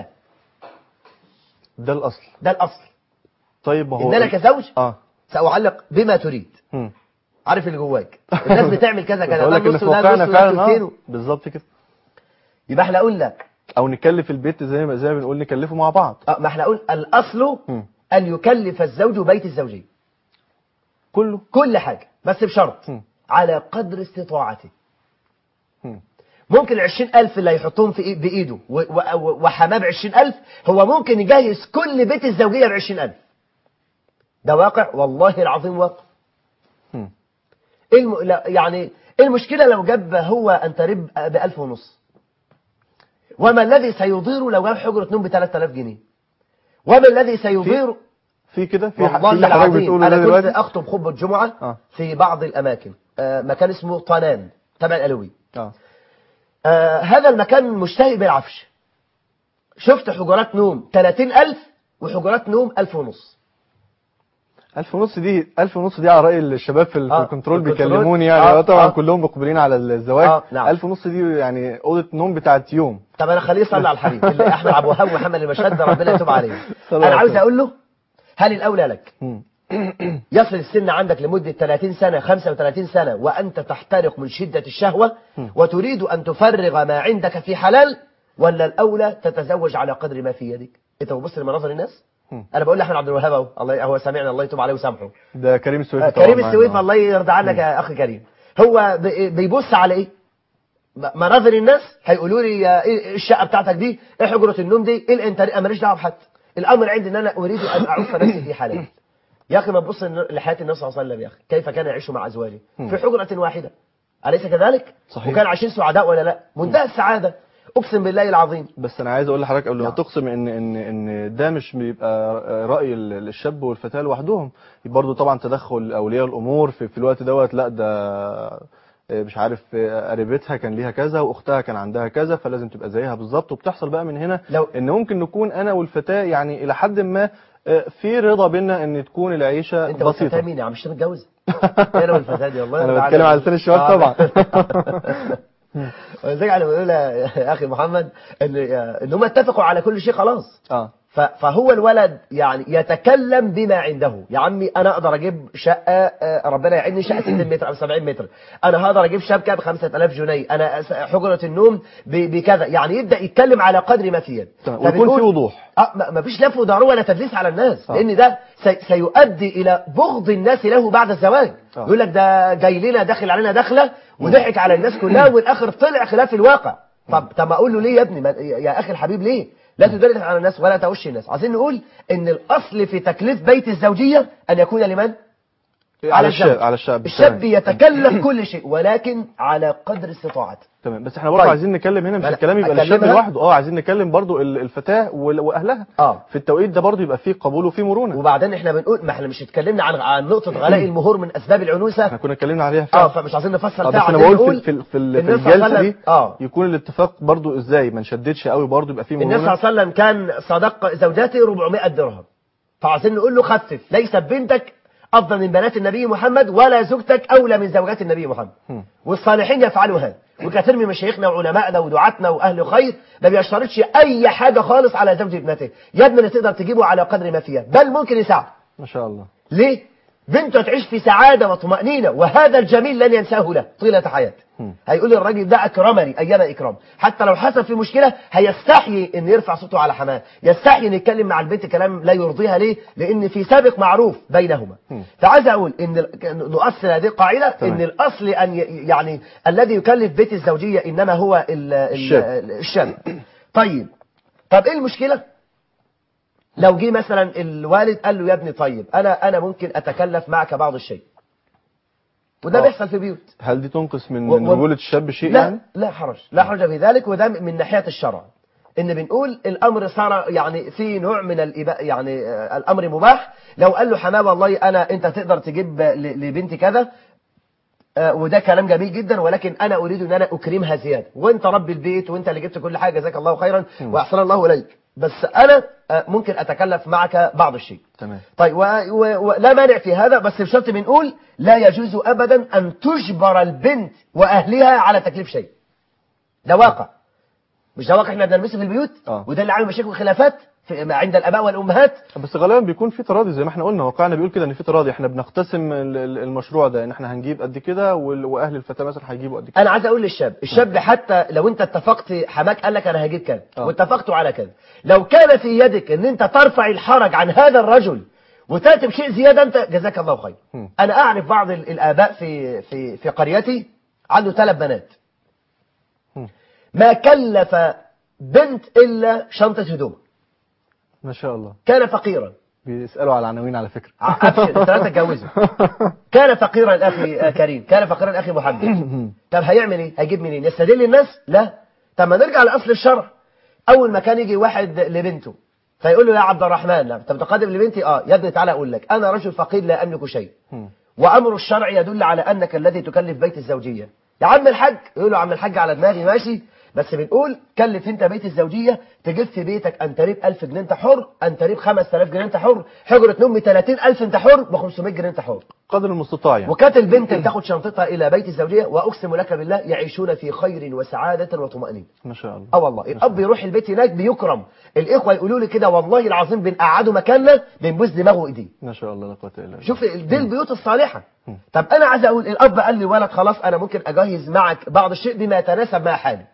ده الاصل ده الأصل طيب ما هو إن أنا كزوج اه سأعلق بما تريد مم. عارف اللي جواك الناس بتعمل كذا كذا بقول ده لك ان نص في وده واقعنا نص وده فعلا تلتين اه بالظبط كده يبقى احنا اقول لك او نكلف البيت زي ما زي ما بنقول نكلفه مع بعض اه ما احنا اقول الاصل مم. ان يكلف الزوج بيت الزوجيه كله كل حاجه بس بشرط مم. على قدر استطاعته مم. ممكن العشرين ألف اللي هيحطهم في إيد- بإيده و- و- وحماه بعشرين ألف هو ممكن يجهز كل بيت الزوجية بعشرين ألف ده واقع والله العظيم واقع مم. الم... لا يعني المشكلة لو جاب هو أنت رب بألف ونص وما الذي سيضير لو جاب حجرة نوم بثلاثة آلاف جنيه وما الذي سيضير في كده في ح- في والله اللي حضرتك العظيم بتقوله أنا ده كنت دلوقتي أخطب خطبة جمعة آه. في بعض الأماكن آه مكان اسمه طنان تبع الألوي اه آه هذا المكان مشتهي بالعفش شفت حجرات نوم 30000 وحجرات نوم 1000 ونص ألف ونص دي ألف ونص دي على رأي الشباب في, ال- في آه، الكنترول في الكنترول. بيكلموني يعني آه، آه طبعا آه. كلهم مقبلين على الزواج آه، نعم. ألف ونص دي يعني أوضة نوم بتاعت يوم طب انا خليه يصلي على الحبيب اللي احمد ابو وهاب ومحمد المشهد ربنا يتوب عليه صلى انا عاوز الله اقول له هل الاولى لك مم. يصل السن عندك لمدة 30 سنة 35 سنة وأنت تحترق من شدة الشهوة مم. وتريد أن تفرغ ما عندك في حلال ولا الاولى تتزوج على قدر ما في يدك انت بتبص لمناظر الناس مم. انا بقول لاحمد عبد الوهاب اهو الله هو سامعنا الله يتوب عليه ويسامحه ده كريم السويفي آه، طبعا كريم معانا. السويف الله يرضى عنك يا اخي كريم هو بي- بيبص على ايه م- مناظر الناس هيقولوا لي يا ايه الشقه بتاعتك دي ايه حجره النوم دي ايه الانترنت انا ماليش دعوه بحد الامر عندي ان انا اريد ان اعف نفسي في حالي يا اخي ما تبص إن- لحياه النبي صلى الله عليه وسلم يا اخي كيف كان يعيش مع ازواجه في حجره واحده اليس كذلك صحيح. وكان عايشين سعداء ولا لا منتهى السعاده اقسم بالله العظيم بس انا عايز اقول لحضرتك قبل ما نعم. تقسم ان ان ان ده مش بيبقى راي ال- الشاب والفتاه لوحدهم برضه طبعا تدخل اولياء الامور في, في الوقت دوت لا ده مش عارف قريبتها كان ليها كذا واختها كان عندها كذا فلازم تبقى زيها بالظبط وبتحصل بقى من هنا لو- ان ممكن نكون انا والفتاه يعني الى حد ما في رضا بينا ان تكون العيشه انت والفتاه بسيطه مين يا عم مش متجوز انا والفتاه دي والله انا تعالى. بتكلم على لسان الشباب آه. طبعا ولذلك انا بقول يا اخي محمد ان ان هم اتفقوا على كل شيء خلاص اه ف- فهو الولد يعني يتكلم بما عنده يا عمي انا اقدر اجيب شقه آه، ربنا يعيني شقه 60 متر او 70 متر انا هقدر اجيب شبكه ب 5000 جنيه انا أس- حجره النوم ب- بكذا يعني يبدا يتكلم على قدر ما في يد تمام. ويكون فبنقول- في وضوح. اه ما ما فيش لف ودار ولا تدليس على الناس آه. لان ده سي- سيؤدي الى بغض الناس له بعد الزواج آه. يقول لك ده جاي لنا داخل علينا دخله وضحك على الناس كلها والاخر طلع خلاف الواقع طب طب اقول له ليه يا ابني ما- يا اخي الحبيب ليه لا تدلس على الناس ولا توش الناس عايزين نقول ان الاصل في تكليف بيت الزوجيه ان يكون لمن على الزوج. الشاب على الشاب الشاب تمام. يتكلف كل شيء ولكن على قدر استطاعته تمام بس احنا برضه طيب. عايزين نتكلم هنا مش أنا الكلام يبقى للشاب أكلمها؟ لوحده اه عايزين نتكلم برضه ال- الفتاه وال- واهلها اه في التوقيت ده برضه يبقى فيه قبول وفيه مرونه وبعدين احنا بنقول ما احنا مش اتكلمنا عن عن نقطه غلاء المهور من اسباب العنوسه احنا كنا اتكلمنا عليها اه فعلا فمش عايزين نفصل اه فيها بس انا عايزين بقول نقول في في في, ال- في النبي صلى الله الجلسه عليه دي وسلم- اه يكون الاتفاق برضه ازاي ما نشددش قوي برضه يبقى فيه النبي صلى مرونه الله عليه وسلم كان صدق زوجاته 400 درهم فعايزين نقول له خفف ليس بنتك افضل من بنات النبي محمد ولا زوجتك اولى من زوجات النبي محمد هم. والصالحين يفعلوا هذا وكثير من مشايخنا وعلمائنا ودعاتنا واهل الخير ما بيشترطش اي حاجه خالص على زوج ابنته يا ابني اللي تقدر تجيبه على قدر ما فيها بل ممكن يساعد ما شاء الله ليه بنته تعيش في سعاده وطمانينه وهذا الجميل لن ينساه له طيله حياته هم. هيقول الراجل ده اكرمني ايام اكرام حتى لو حصل في مشكله هيستحي ان يرفع صوته على حماه يستحي ان يتكلم مع البنت كلام لا يرضيها ليه لان في سابق معروف بينهما هم. فعايز اقول ان ال- نؤصل هذه القاعده تمام. ان الاصل ان ي- يعني الذي يكلف بيت الزوجيه انما هو ال- ال- الشاب. الشاب طيب طب ايه المشكله لو جه مثلا الوالد قال له يا ابني طيب انا انا ممكن اتكلف معك بعض الشيء وده آه. بيحصل في بيوت هل دي تنقص من و- من و- رجوله الشاب شيء لا يعني لا حرج لا حرج في ذلك وده من ناحيه الشرع ان بنقول الامر صار يعني في نوع من الإباء يعني آه، الامر مباح لو قال له حماه والله انا انت تقدر تجيب ل- لبنتي كذا آه، وده كلام جميل جدا ولكن انا اريد ان انا اكرمها زياده وانت رب البيت وانت اللي جبت كل حاجه جزاك الله خيرا واحسن الله اليك بس انا آه، ممكن اتكلف معك بعض الشيء تمام طيب ولا و... و... لا مانع في هذا بس بشرط بنقول لا يجوز ابدا ان تجبر البنت واهلها على تكليف شيء ده واقع مش ده واقع احنا بنلمسه في البيوت آه. وده اللي عامل مشاكل وخلافات في... عند الاباء والامهات بس غالبا بيكون في تراضي زي ما احنا قلنا واقعنا بيقول كده ان في تراضي احنا بنقتسم ال- ال- المشروع ده ان احنا هنجيب قد كده وال- واهل الفتاه مثلا هيجيبوا قد كده انا عايز اقول للشاب الشاب حتى لو انت اتفقت حماك قال لك انا هجيب كذا آه. واتفقتوا على كذا لو كان في يدك ان انت ترفع الحرج عن هذا الرجل وتاتي بشيء زياده انت جزاك الله خير مم. انا اعرف بعض ال- الاباء في في في قريتي عنده ثلاث بنات مم. ما كلف بنت الا شنطه هدوم ما شاء الله كان فقيرا بيسالوا على العناوين على فكره ع- ابشر الثلاثه اتجوزوا كان فقيرا اخي آه، كريم كان فقيرا اخي محمد طب هيعمل ايه هيجيب منين يستدل الناس لا طب ما نرجع لاصل الشرع اول ما كان يجي واحد لبنته فيقول له يا عبد الرحمن لا طب تقدم لبنتي اه يا ابني تعالى اقول لك انا رجل فقير لا املك شيء مم. وامر الشرع يدل على انك الذي تكلف بيت الزوجيه يا عم الحاج يقول له عم الحاج على دماغي ماشي بس بنقول كلف انت بيت الزوجيه تجيب في بيتك ان تريب 1000 جنيه انت حر ان تريب 5000 جنيه انت حر حجره نوم ب 30000 انت حر ب 500 جنيه انت حر قدر المستطاع يعني وكانت البنت تاخد شنطتها الى بيت الزوجيه واقسم لك بالله يعيشون في خير وسعاده وطمانينه ما شاء الله اه والله الاب يروح البيت هناك بيكرم الاخوه يقولوا لي كده والله العظيم بنقعده مكاننا بنبوس دماغه وايديه ما شاء الله لا قوه الا بالله شوف دي البيوت الصالحه طب انا عايز اقول الاب قال لي ولد خلاص انا ممكن اجهز معك بعض الشيء بما يتناسب مع حالي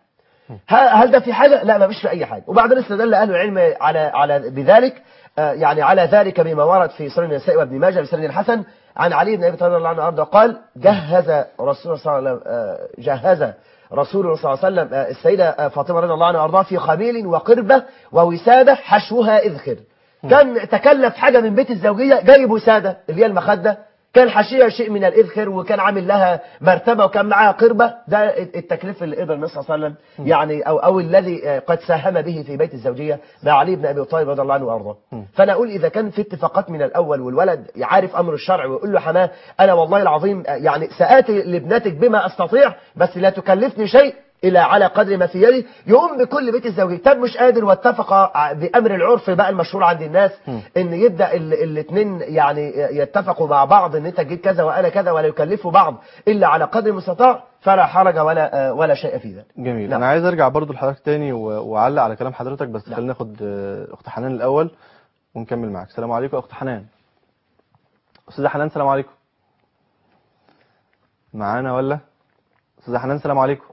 ه- هل ده في حاجة؟ لا ما فيش في أي حاجة وبعدين استدل أهل العلم على على بذلك آه، يعني على ذلك بما ورد في سنن النسائي وابن ماجه بسند الحسن عن علي بن أبي طالب رضي الله عنه وأرضاه قال جهز رسول الله صلى الله عليه وسلم آه، جهز رسول الله صلى الله عليه وسلم آه، السيدة آه، فاطمة رضي الله عنها وأرضاها في خميل وقربة ووسادة حشوها إذخر كان تكلف حاجة من بيت الزوجية جايب وسادة اللي هي المخدة كان حشيها شيء من الإذخر وكان عامل لها مرتبة وكان معاها قربة ده التكليف اللي قدر النبي صلى الله عليه وسلم يعني أو, أو الذي آه، قد ساهم به في بيت الزوجية مع علي بن أبي طالب رضي الله عنه وأرضاه فأنا أقول إذا كان في اتفاقات من الأول والولد يعرف أمر الشرع ويقول له حماه أنا والله العظيم آه، يعني سآتي لابنتك بما أستطيع بس لا تكلفني شيء إلى على قدر ما في يدي يقوم بكل بيت الزوجية طب مش قادر واتفق ع- بأمر العرف بقى المشهور عند الناس إن يبدأ الاثنين يعني يتفقوا مع بعض إن أنت تجيب كذا وأنا كذا ولا يكلفوا بعض إلا على قدر المستطاع فلا حرج ولا آه، ولا شيء في ذلك جميل نعم. انا عايز ارجع برضو لحضرتك تاني و- واعلق على كلام حضرتك بس نعم. خلينا ناخد آه، اخت حنان الاول ونكمل معاك السلام عليكم يا اخت حنان استاذه حنان السلام عليكم معانا ولا استاذه حنان السلام عليكم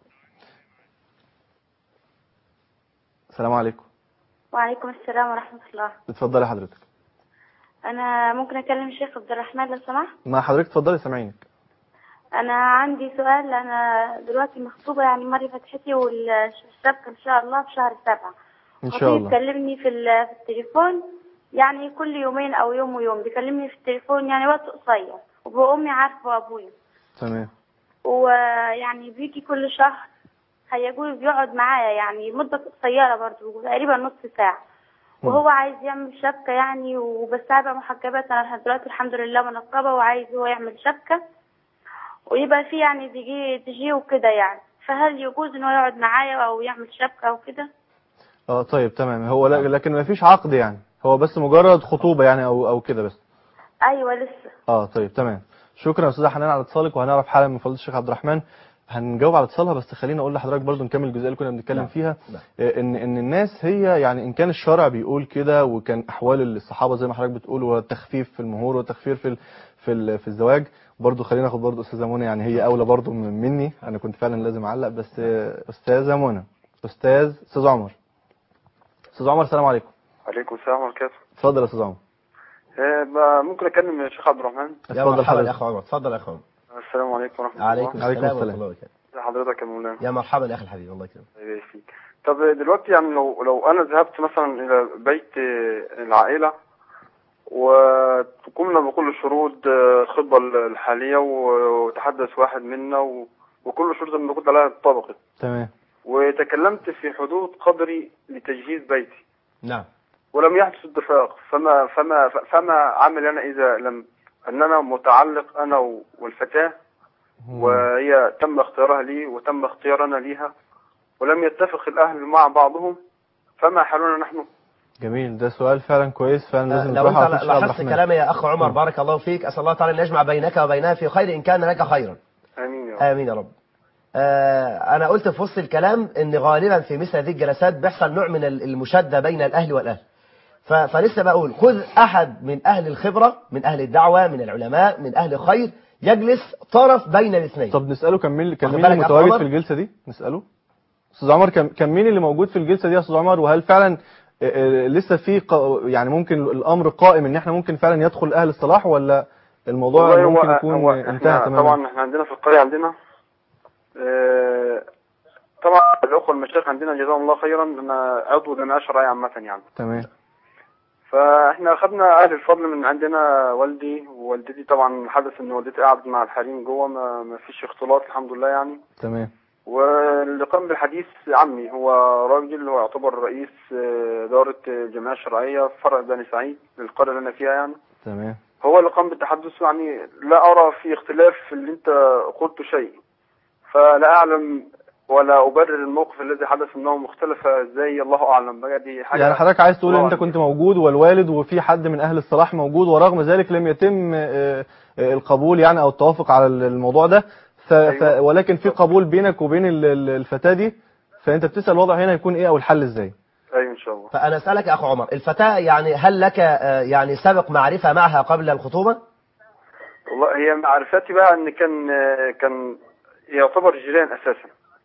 السلام عليكم وعليكم السلام ورحمة الله اتفضلي حضرتك أنا ممكن أكلم الشيخ عبد الرحمن لو سمحت مع حضرتك اتفضلي سامعينك أنا عندي سؤال أنا دلوقتي مخطوبة يعني مري فتحتي والشبكة إن شاء الله في شهر سبعة ان شاء خطيبي الله بيكلمني في, ال- في التليفون يعني كل يومين أو يوم ويوم بيكلمني في التليفون يعني وقت قصير وأمي عارفة وأبويا تمام ويعني بيجي كل شهر هيقول بيقعد معايا يعني مدة قصيرة برضه تقريبا نص ساعة وهو عايز يعمل شبكة يعني وبس أنا محجبات أنا لحد دلوقتي الحمد لله منقبة وعايز هو يعمل شبكة ويبقى في يعني تجي تجي وكده يعني فهل يجوز إنه يقعد معايا أو يعمل شبكة أو كده؟ اه طيب تمام هو لا- لكن ما فيش عقد يعني هو بس مجرد خطوبة يعني او او كده بس أيوة لسه اه طيب تمام شكرا يا استاذه حنان على اتصالك وهنعرف حالا من فضيله الشيخ عبد الرحمن هنجاوب على اتصالها بس خليني اقول لحضرتك برضو نكمل الجزئيه اللي كنا بنتكلم نعم. فيها نعم. آه، ان ان الناس هي يعني ان كان الشرع بيقول كده وكان احوال الصحابه زي ما حضرتك بتقول والتخفيف في المهور والتخفيف في ال- في ال- في الزواج برضو خلينا ناخد برضو استاذه منى يعني هي اولى برضو من- مني انا كنت فعلا لازم اعلق بس آه، استاذه منى استاذ استاذ عمر استاذ عمر السلام عليكم عليكم السلام ورحمة الله اتفضل يا استاذ عمر آه، ب- ممكن أكلم الشيخ عبد الرحمن يا اتفضل مرحبا يا حضرتك أخ عمر اتفضل يا أخ عمر السلام عليكم ورحمة عليكم الله عليكم السلام ورحمة السلام. الله وبركاته ازي حضرتك يا مولانا يا مرحبا يا أخي الحبيب الله يكرمك الله يبارك فيك طب دلوقتي يعني لو لو أنا ذهبت مثلا إلى بيت آه، العائلة وقمنا بكل شروط آه، الخطبة الحالية وتحدث واحد منا و- وكل الشروط اللي كنت عليها اتطبقت تمام وتكلمت في حدود قدري لتجهيز بيتي نعم ولم يحدث اتفاق فما فما فما عمل انا اذا لم اننا متعلق انا و- والفتاه وهي تم اختيارها لي وتم اختيارنا ليها ولم يتفق الاهل مع بعضهم فما حالنا نحن جميل ده سؤال فعلا كويس فعلا لازم لو نطرحه على انت الشيخ عبد لاحظت الرحمن. كلامي يا اخ عمر بارك الله فيك اسال الله تعالى ان يجمع بينك وبينها في خير ان كان لك خيرا امين يا رب امين يا رب آه انا قلت في وسط الكلام ان غالبا في مثل هذه الجلسات بيحصل نوع من المشاده بين الاهل والاهل ف- فلسه بقول خذ احد من اهل الخبره من اهل الدعوه من العلماء من اهل الخير يجلس طرف بين الاثنين طب نساله كان مين كان واخد مين بالك يا أخ المتواجد عمر؟ في الجلسه دي نساله استاذ عمر كان كان مين اللي موجود في الجلسه دي يا استاذ عمر وهل فعلا آه، آه، لسه في ق- يعني ممكن الامر قائم ان احنا ممكن فعلا يدخل اهل الصلاح ولا الموضوع والله هو ممكن يكون هو انتهى احنا تماما طبعا احنا عندنا في القريه عندنا اه طبعا الاخوه المشايخ عندنا جزاهم الله خيرا انا عضو جمعيه شرعيه عامه يعني تمام فاحنا اخذنا اهل الفضل من عندنا والدي ووالدتي طبعا حدث ان والدتي قعدت مع الحريم جوه ما, ما فيش اختلاط الحمد لله يعني تمام واللي قام بالحديث عمي هو راجل هو يعتبر رئيس آه، إدارة الجمعية الشرعية في فرع بني سعيد للقرية اللي أنا فيها يعني تمام هو اللي قام بالتحدث يعني لا أرى في اختلاف في اللي أنت قلته شيء فلا أعلم ولا أبرر الموقف الذي حدث أنه مختلف إزاي الله أعلم بقى دي حاجة يعني حضرتك عايز تقول ان الله انت أعلم. كنت موجود والوالد وفي حد من اهل الصلاح موجود ورغم ذلك لم يتم آه، آه، القبول يعني او التوافق على الموضوع ده ف... ف... أيوة. ولكن في قبول بينك وبين ال- ال- الفتاه دي فانت بتسال الوضع هنا يكون ايه او الحل ازاي أيوة إن شاء الله فانا اسالك يا اخ عمر الفتاه يعني هل لك آه، يعني سابق معرفه معها قبل الخطوبه والله هي معرفتي بقى ان كان كان يعتبر جيران اساسا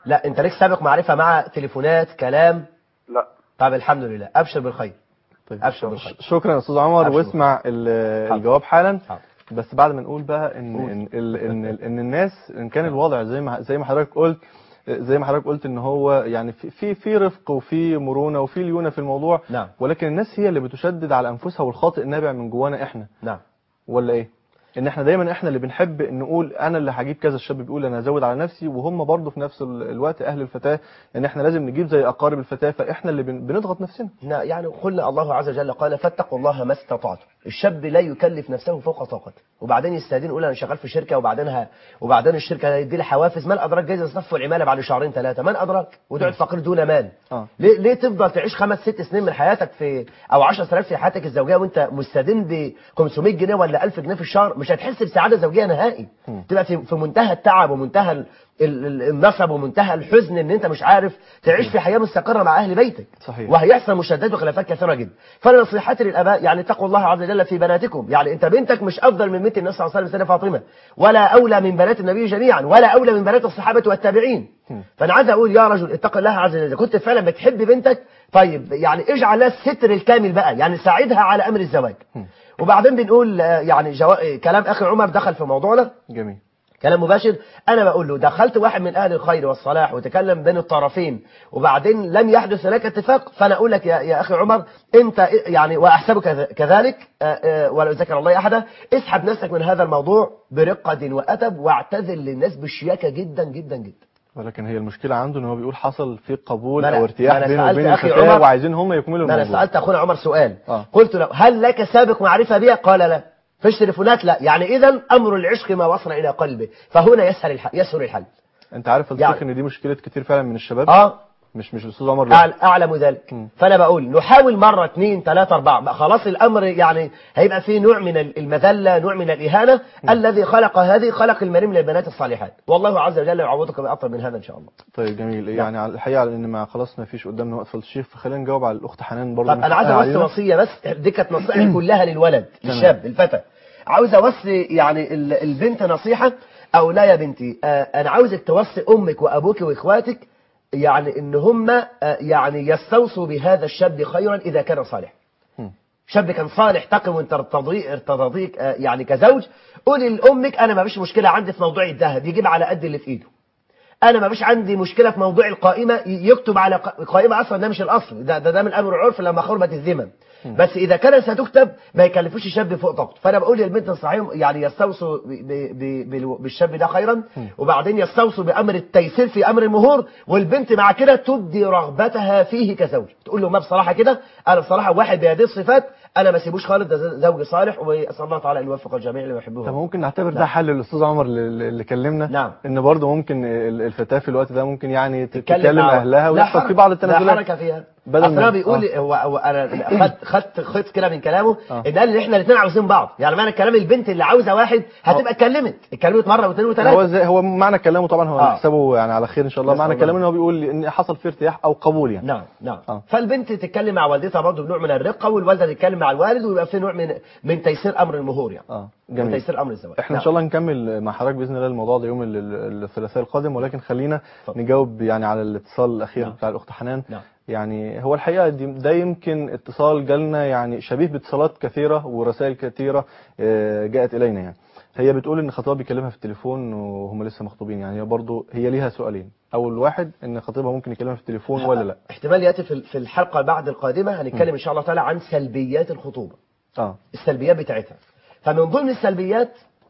لا انت ليك سابق معرفه مع تليفونات كلام لا طب الحمد لله ابشر بالخير طيب أبشر بالخير. ش- شكرا يا استاذ عمر أبشر واسمع ال- حاضر. الجواب حالا حاضر. بس بعد ما نقول بقى ان قول. ان ال- ان, ان الناس ان كان الوضع زي ما زي ما حضرتك قلت زي ما حضرتك قلت ان هو يعني في في في رفق وفي مرونه وفي ليونه في الموضوع نعم. ولكن الناس هي اللي بتشدد على انفسها والخاطئ نابع من جوانا احنا نعم ولا ايه ان احنا دايما احنا اللي بنحب نقول انا اللي هجيب كذا الشاب بيقول انا هزود على نفسي وهم برضه في نفس ال- الوقت اهل الفتاه ان احنا لازم نجيب زي اقارب الفتاه فاحنا اللي بن- بنضغط نفسنا نا- يعني قلنا الله عز وجل قال فاتقوا الله ما استطعتم الشاب لا يكلف نفسه فوق طاقته وبعدين يستاذن يقول انا شغال في شركه وبعدين ها وبعدين الشركه هيدي لي حوافز من ادراك جايز يصفوا العماله بعد شهرين ثلاثه من ادراك وتقعد فقير دون مال آه. ليه ليه تفضل تعيش خمس ست سنين من حياتك في او 10000 في حياتك الزوجيه وانت مستدين ب 500 جنيه ولا 1000 جنيه في الشهر مش هتحس بسعاده زوجيه نهائي تبقى في في منتهى التعب ومنتهى ال- ال- ال- النصب ومنتهى الحزن ان انت مش عارف تعيش في حياه مستقره مع اهل بيتك صحيح. وهيحصل مشادات وخلافات كثيره جدا فنصيحتي للاباء يعني اتقوا الله عز وجل في بناتكم يعني انت بنتك مش افضل من بنت النبي صلى الله عليه وسلم فاطمه ولا اولى من بنات النبي جميعا ولا اولى من بنات الصحابه والتابعين فانا عايز اقول يا رجل اتق الله عز وجل اذا كنت فعلا بتحب بنتك طيب يعني اجعل لها الستر الكامل بقى يعني ساعدها على امر الزواج وبعدين بنقول آه، يعني جوا... كلام اخي عمر دخل في موضوعنا جميل كلام مباشر انا بقول له دخلت واحد من اهل الخير والصلاح وتكلم بين الطرفين وبعدين لم يحدث هناك اتفاق فانا اقول لك يا, يا اخي عمر انت يعني واحسبك كذ- كذلك آه، آه، ولو ذكر الله احدا اسحب نفسك من هذا الموضوع برقه وادب واعتذر للناس بشياكه جدا جدا جدا ولكن هي المشكله عنده ان هو بيقول حصل في قبول ما أنا- او ما ارتياح أنا بينه سألت وبين أخي الفتاه عمر- وعايزين هم يكملوا ما انا الموضوع سالت اخونا عمر سؤال آه. قلت له هل لك سابق معرفه بها قال لا فيش تليفونات لا يعني اذا امر العشق ما وصل الى قلبه فهنا يسهل الحل يسهل الحل انت عارف يا يعني- الشيخ ان دي مشكله كتير فعلا من الشباب اه مش مش الاستاذ عمر لوحده. أعل- أعلم ذلك مم. فأنا بقول نحاول مرة اثنين ثلاثة أربعة بقى خلاص الأمر يعني هيبقى فيه نوع من المذلة نوع من الإهانة الذي خلق هذه خلق المريم للبنات الصالحات والله عز وجل يعوضك بأفضل من هذا إن شاء الله طيب جميل يعني على الحقيقه على ان ما خلاص ما فيش قدامنا وقت فضل الشيخ فخلينا نجاوب على الاخت حنان برضه طب من أنا عايز حقها أوصي علينا. وصية بس دي كانت نصيحة كلها للولد للشاب الفتى عاوز أوصي يعني ال- البنت نصيحة أو لا يا بنتي آه، أنا عاوزك توصي أمك وأبوك وإخواتك يعني إن هم آه، يعني يستوصوا بهذا الشاب خيرا إذا كان صالحا مم. شاب كان صالح تقي وانت ارتضي ارتضيك آه، يعني كزوج قولي لامك انا ما فيش مشكله عندي في موضوع الذهب يجيب على قد اللي في ايده انا ما فيش عندي مشكله في موضوع القائمه ي- يكتب على ق- قائمه اصلا ده مش الاصل ده ده, ده من امر العرف لما خربت الذمم بس اذا كانت ستكتب ما يكلفوش الشاب فوق طاقته فانا بقول للبنت الصحيح يعني يستوصوا ب- ب- ب- بال- بالشاب ده خيرا وبعدين يستوصوا بامر التيسير في امر المهور والبنت مع كده تبدي رغبتها فيه كزوج تقول له ما بصراحه كده انا بصراحه واحد بهذه الصفات انا ما سيبوش خالص ده ز- زوج صالح واسال الله تعالى ان يوفق الجميع لما يحبه طب ممكن نعتبر ده نعم. حل للاستاذ عمر اللي اللي كلمنا نعم. ان برضه ممكن ال- الفتاه في الوقت ده ممكن يعني تتكلم تتكلم مع- اهلها لا ويحصل حرج- في بعض لا التنازلات حركه فيها بدل اصل ما- هو بيقول آه. هو, هو انا خدت خدت خدت كده من كلامه آه. ان قال ان احنا الاثنين عاوزين بعض يعني معنى كلام البنت اللي عاوزه واحد هتبقى اتكلمت اتكلمت مره واثنين هو وثلاثه زي هو معنى كلامه طبعا هو آه. نحسبه يعني على خير ان شاء الله نسأل معنى الله. كلامه ان هو بيقول ان حصل فيه ارتياح او قبول يعني نعم نعم آه. فالبنت تتكلم مع والدتها برضه بنوع من الرقه والوالده تتكلم مع الوالد ويبقى في نوع من من تيسير امر المهور يعني اه من جميل تيسير امر الزواج احنا ان شاء الله نكمل مع حضرتك باذن الله الموضوع ده يوم ال- ال- الثلاثاء القادم ولكن خلينا اتفضل. نجاوب يعني على الاتصال الاخير نعم. بتاع الاخت حنان نعم. يعني هو الحقيقه دي ده يمكن اتصال جالنا يعني شبيه باتصالات كثيره ورسائل كثيره آه، جاءت الينا يعني هي بتقول ان خطيبها بيكلمها في التليفون وهم لسه مخطوبين يعني هي برضه هي ليها سؤالين اول واحد ان خطيبها ممكن يكلمها في التليفون ولا لا احتمال ياتي في في الحلقه بعد القادمه هنتكلم ان شاء الله تعالى عن سلبيات الخطوبه اه السلبيات بتاعتها فمن ضمن السلبيات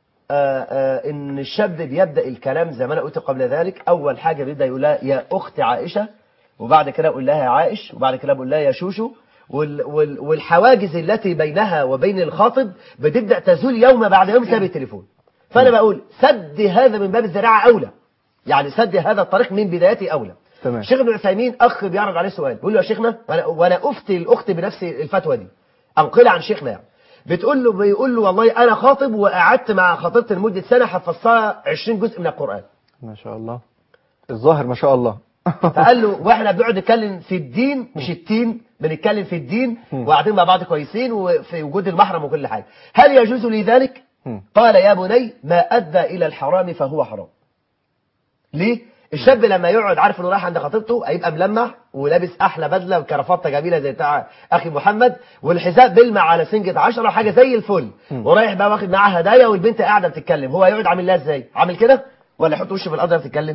آه آه ان الشاب بيبدا الكلام زي ما انا قلت قبل ذلك اول حاجه بيبدا يقول لها يا اخت عائشه وبعد كده يقول لها يا عائش وبعد كده بيقول لها يا شوشو وال وال والحواجز التي بينها وبين الخاطب بتبدا تزول يوم بعد يوم بسبب التليفون فانا بقول سد هذا من باب الذراعه اولى يعني سد هذا الطريق من بدايته اولى تمام. الشيخ ابن عثيمين اخ بيعرض عليه سؤال بيقول له يا شيخنا وانا, وأنا افتي الاخت بنفس الفتوى دي انقلها عن شيخنا يعني بتقول له بيقول له والله انا خاطب وقعدت مع خطيبتي لمده سنه حفظتها 20 جزء من القران ما شاء الله الظاهر ما شاء الله فقال له واحنا بنقعد نتكلم في الدين مش التين بنتكلم في الدين وقاعدين مع بعض كويسين وفي وجود المحرم وكل حاجه هل يجوز لي ذلك مم. قال يا بني ما ادى الى الحرام فهو حرام ليه الشاب لما يقعد عارف انه رايح عند خطيبته هيبقى ملمع ولابس احلى بدله وكرافته جميله زي بتاع اخي محمد والحذاء بيلمع على سنجة 10 حاجه زي الفل ورايح بقى واخد معاه هدايا والبنت قاعده بتتكلم هو هيقعد عامل لها ازاي عامل كده ولا يحط وشه في الارض بتتكلم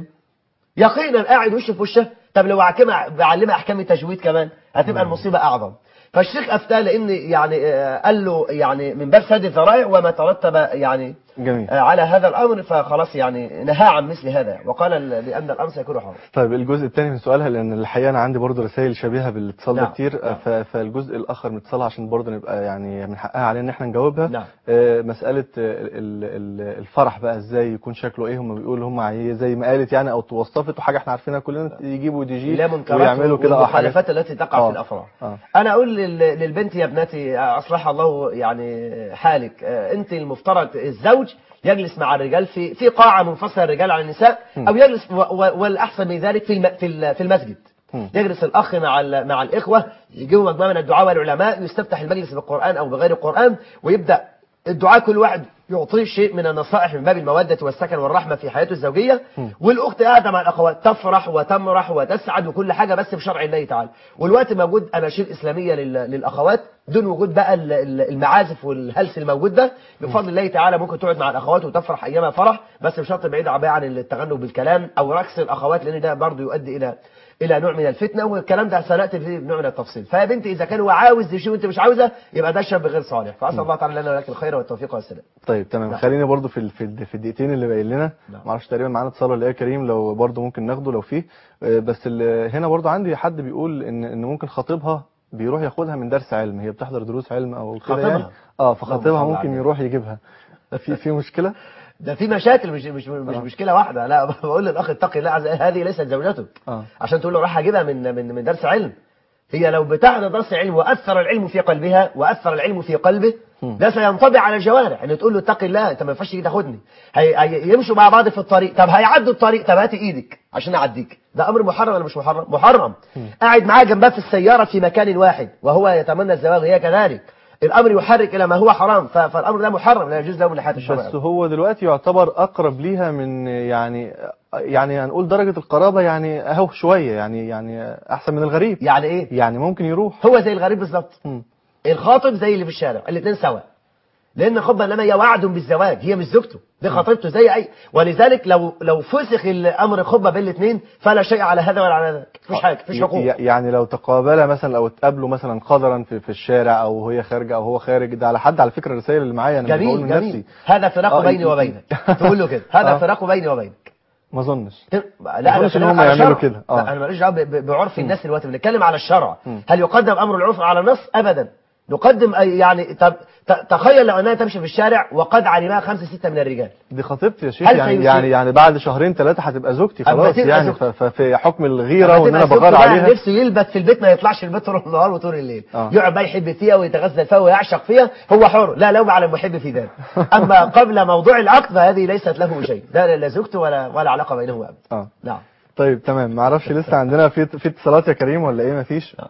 يقينا قاعد وشه في وشه طب لو عكمها بعلمها احكام التجويد كمان هتبقى المصيبه اعظم فالشيخ افتى لان يعني آه، قال له يعني من باب سد الذرائع وما ترتب يعني جميل آه، على هذا الامر فخلاص يعني نهى عن مثل هذا وقال ال- لان الامر سيكون حرام طيب الجزء الثاني من سؤالها لان الحقيقه انا عندي برضو رسائل شبيهه بالاتصال ده نعم، كتير نعم. ف- فالجزء الاخر من اتصالها عشان برضو نبقى يعني من حقها علينا ان احنا نجاوبها نعم. آه، مساله آه، ال- ال- الفرح بقى ازاي يكون شكله ايه هم بيقولوا هم عايزين زي ما قالت يعني او توصفت وحاجه احنا عارفينها كلنا يجيبوا دي جي لا منكرات ويعملوا كده اه حاجات والمخالفات التي تقع آه. في الافراح آه. انا اقول لل- للبنت يا ابنتي آه، اصلح الله يعني حالك آه، انت المفترض الزوج يجلس مع الرجال في في قاعه منفصله الرجال عن النساء او يجلس و- و- والاحسن من ذلك في الم- في ال- في المسجد مم. يجلس الاخ مع ال- مع الاخوه يجيبوا مجموعه من الدعاء والعلماء يستفتح المجلس بالقران او بغير القران ويبدا الدعاء كل واحد يعطيه شيء من النصائح من باب المودة والسكن والرحمة في حياته الزوجية والأخت قاعدة مع الأخوات تفرح وتمرح وتسعد وكل حاجة بس بشرع الله تعالى والوقت موجود أناشيد إسلامية لل- للأخوات دون وجود بقى ال- ال- المعازف والهلس الموجود ده بفضل الله تعالى ممكن تقعد مع الأخوات وتفرح أيامها فرح بس بشرط بعيد بقى عن التغنج بالكلام أو رقص الأخوات لأن ده برضه يؤدي إلى الى نوع من الفتنه والكلام ده سناتي فيه بنوع من التفصيل فيا بنتي اذا كان هو عاوز يشوف انت مش عاوزه يبقى ده شاب غير صالح فاسال الله تعالى لنا ولك الخير والتوفيق والسلام طيب تمام نعم. خليني برضو في ال- في ال- في الدقيقتين اللي باقيين لنا نعم. معرفش تقريبا معانا اتصال ولا ايه يا كريم لو برضو ممكن ناخده لو فيه آه، بس ال- هنا برضو عندي حد بيقول ان ان ممكن خطيبها بيروح ياخدها من درس علم هي بتحضر دروس علم او كده خطيبها؟ يعني اه اللهم فخطيبها صل ممكن على يروح يجيبها في في مشكله ده في مشاكل مش مش مش آه. مشكله واحده لا بقول للاخ اتقي الله عز وجل هذه ليست زوجتك اه عشان تقول له راح اجيبها من من من درس علم هي لو بتحضر درس علم واثر العلم في قلبها واثر العلم في قلبه مم. ده سينطبع على الجوارح ان تقول له اتقي الله انت ما ينفعش تيجي تاخدني هي... هي... يمشوا مع بعض في الطريق طب هيعدوا الطريق طب هات ايدك عشان اعديك ده امر محرم ولا مش محرم محرم قاعد معاه جنبها في السياره في مكان واحد وهو يتمنى الزواج هي كذلك الامر يحرك الى ما هو حرام ف... فالامر ده محرم لا يجوز له من ناحيه الشرع بس هو دلوقتي يعتبر اقرب ليها من يعني يعني هنقول درجه القرابه يعني اهو شويه يعني يعني احسن من الغريب يعني ايه يعني ممكن يروح هو زي الغريب بالظبط مم. الخاطب زي اللي في الشارع الاثنين سوا لان خطبه انما هي وعد بالزواج هي مش زوجته دي خطيبته زي اي ولذلك لو لو فسخ الامر الخطبه بين الاثنين فلا شيء على هذا ولا على ذاك مفيش حاجه مفيش حقوق ي- يعني لو تقابلا مثلا او اتقابلوا مثلا قدرا في, في الشارع او هي خارجه او هو خارج ده على حد على فكره الرسائل اللي معايا انا مش بقول جميل من جميل نفسي هذا فراق آه، بيني ي- وبينك تقول له كده هذا آه. فراق بيني وبينك ما اظنش لا ما انا أظنش إن فراق هم على يعملوا شرع. كده. آه. لا، انا ماليش دعوه ب- ب- بعرف الناس دلوقتي بنتكلم على الشرع مم. هل يقدم امر العرف على النص ابدا نقدم أي- يعني طب ت- تخيل لو انها تمشي في الشارع وقد علمها خمسه سته من الرجال دي خطيبتي يا شيخ هل يعني سيصيب؟ يعني يعني بعد شهرين ثلاثه هتبقى زوجتي أما خلاص تبقى يعني زوجتي. ف- ففي حكم الغيره لما وان تبقى انا زوجته بغار بقى عليها نفسه يلبس في البيت ما يطلعش البيت طول النهار وطول الليل آه. يقعد بقى يحب فيها ويتغزل فيها ويعشق فيها هو حر لا لوم على المحب في ذلك اما قبل موضوع العقد فهذه ليست له شيء لا لا زوجته ولا ولا علاقه بينه ابدا اه نعم طيب تمام ما اعرفش لسه عندنا في في اتصالات يا كريم ولا ايه مفيش آه.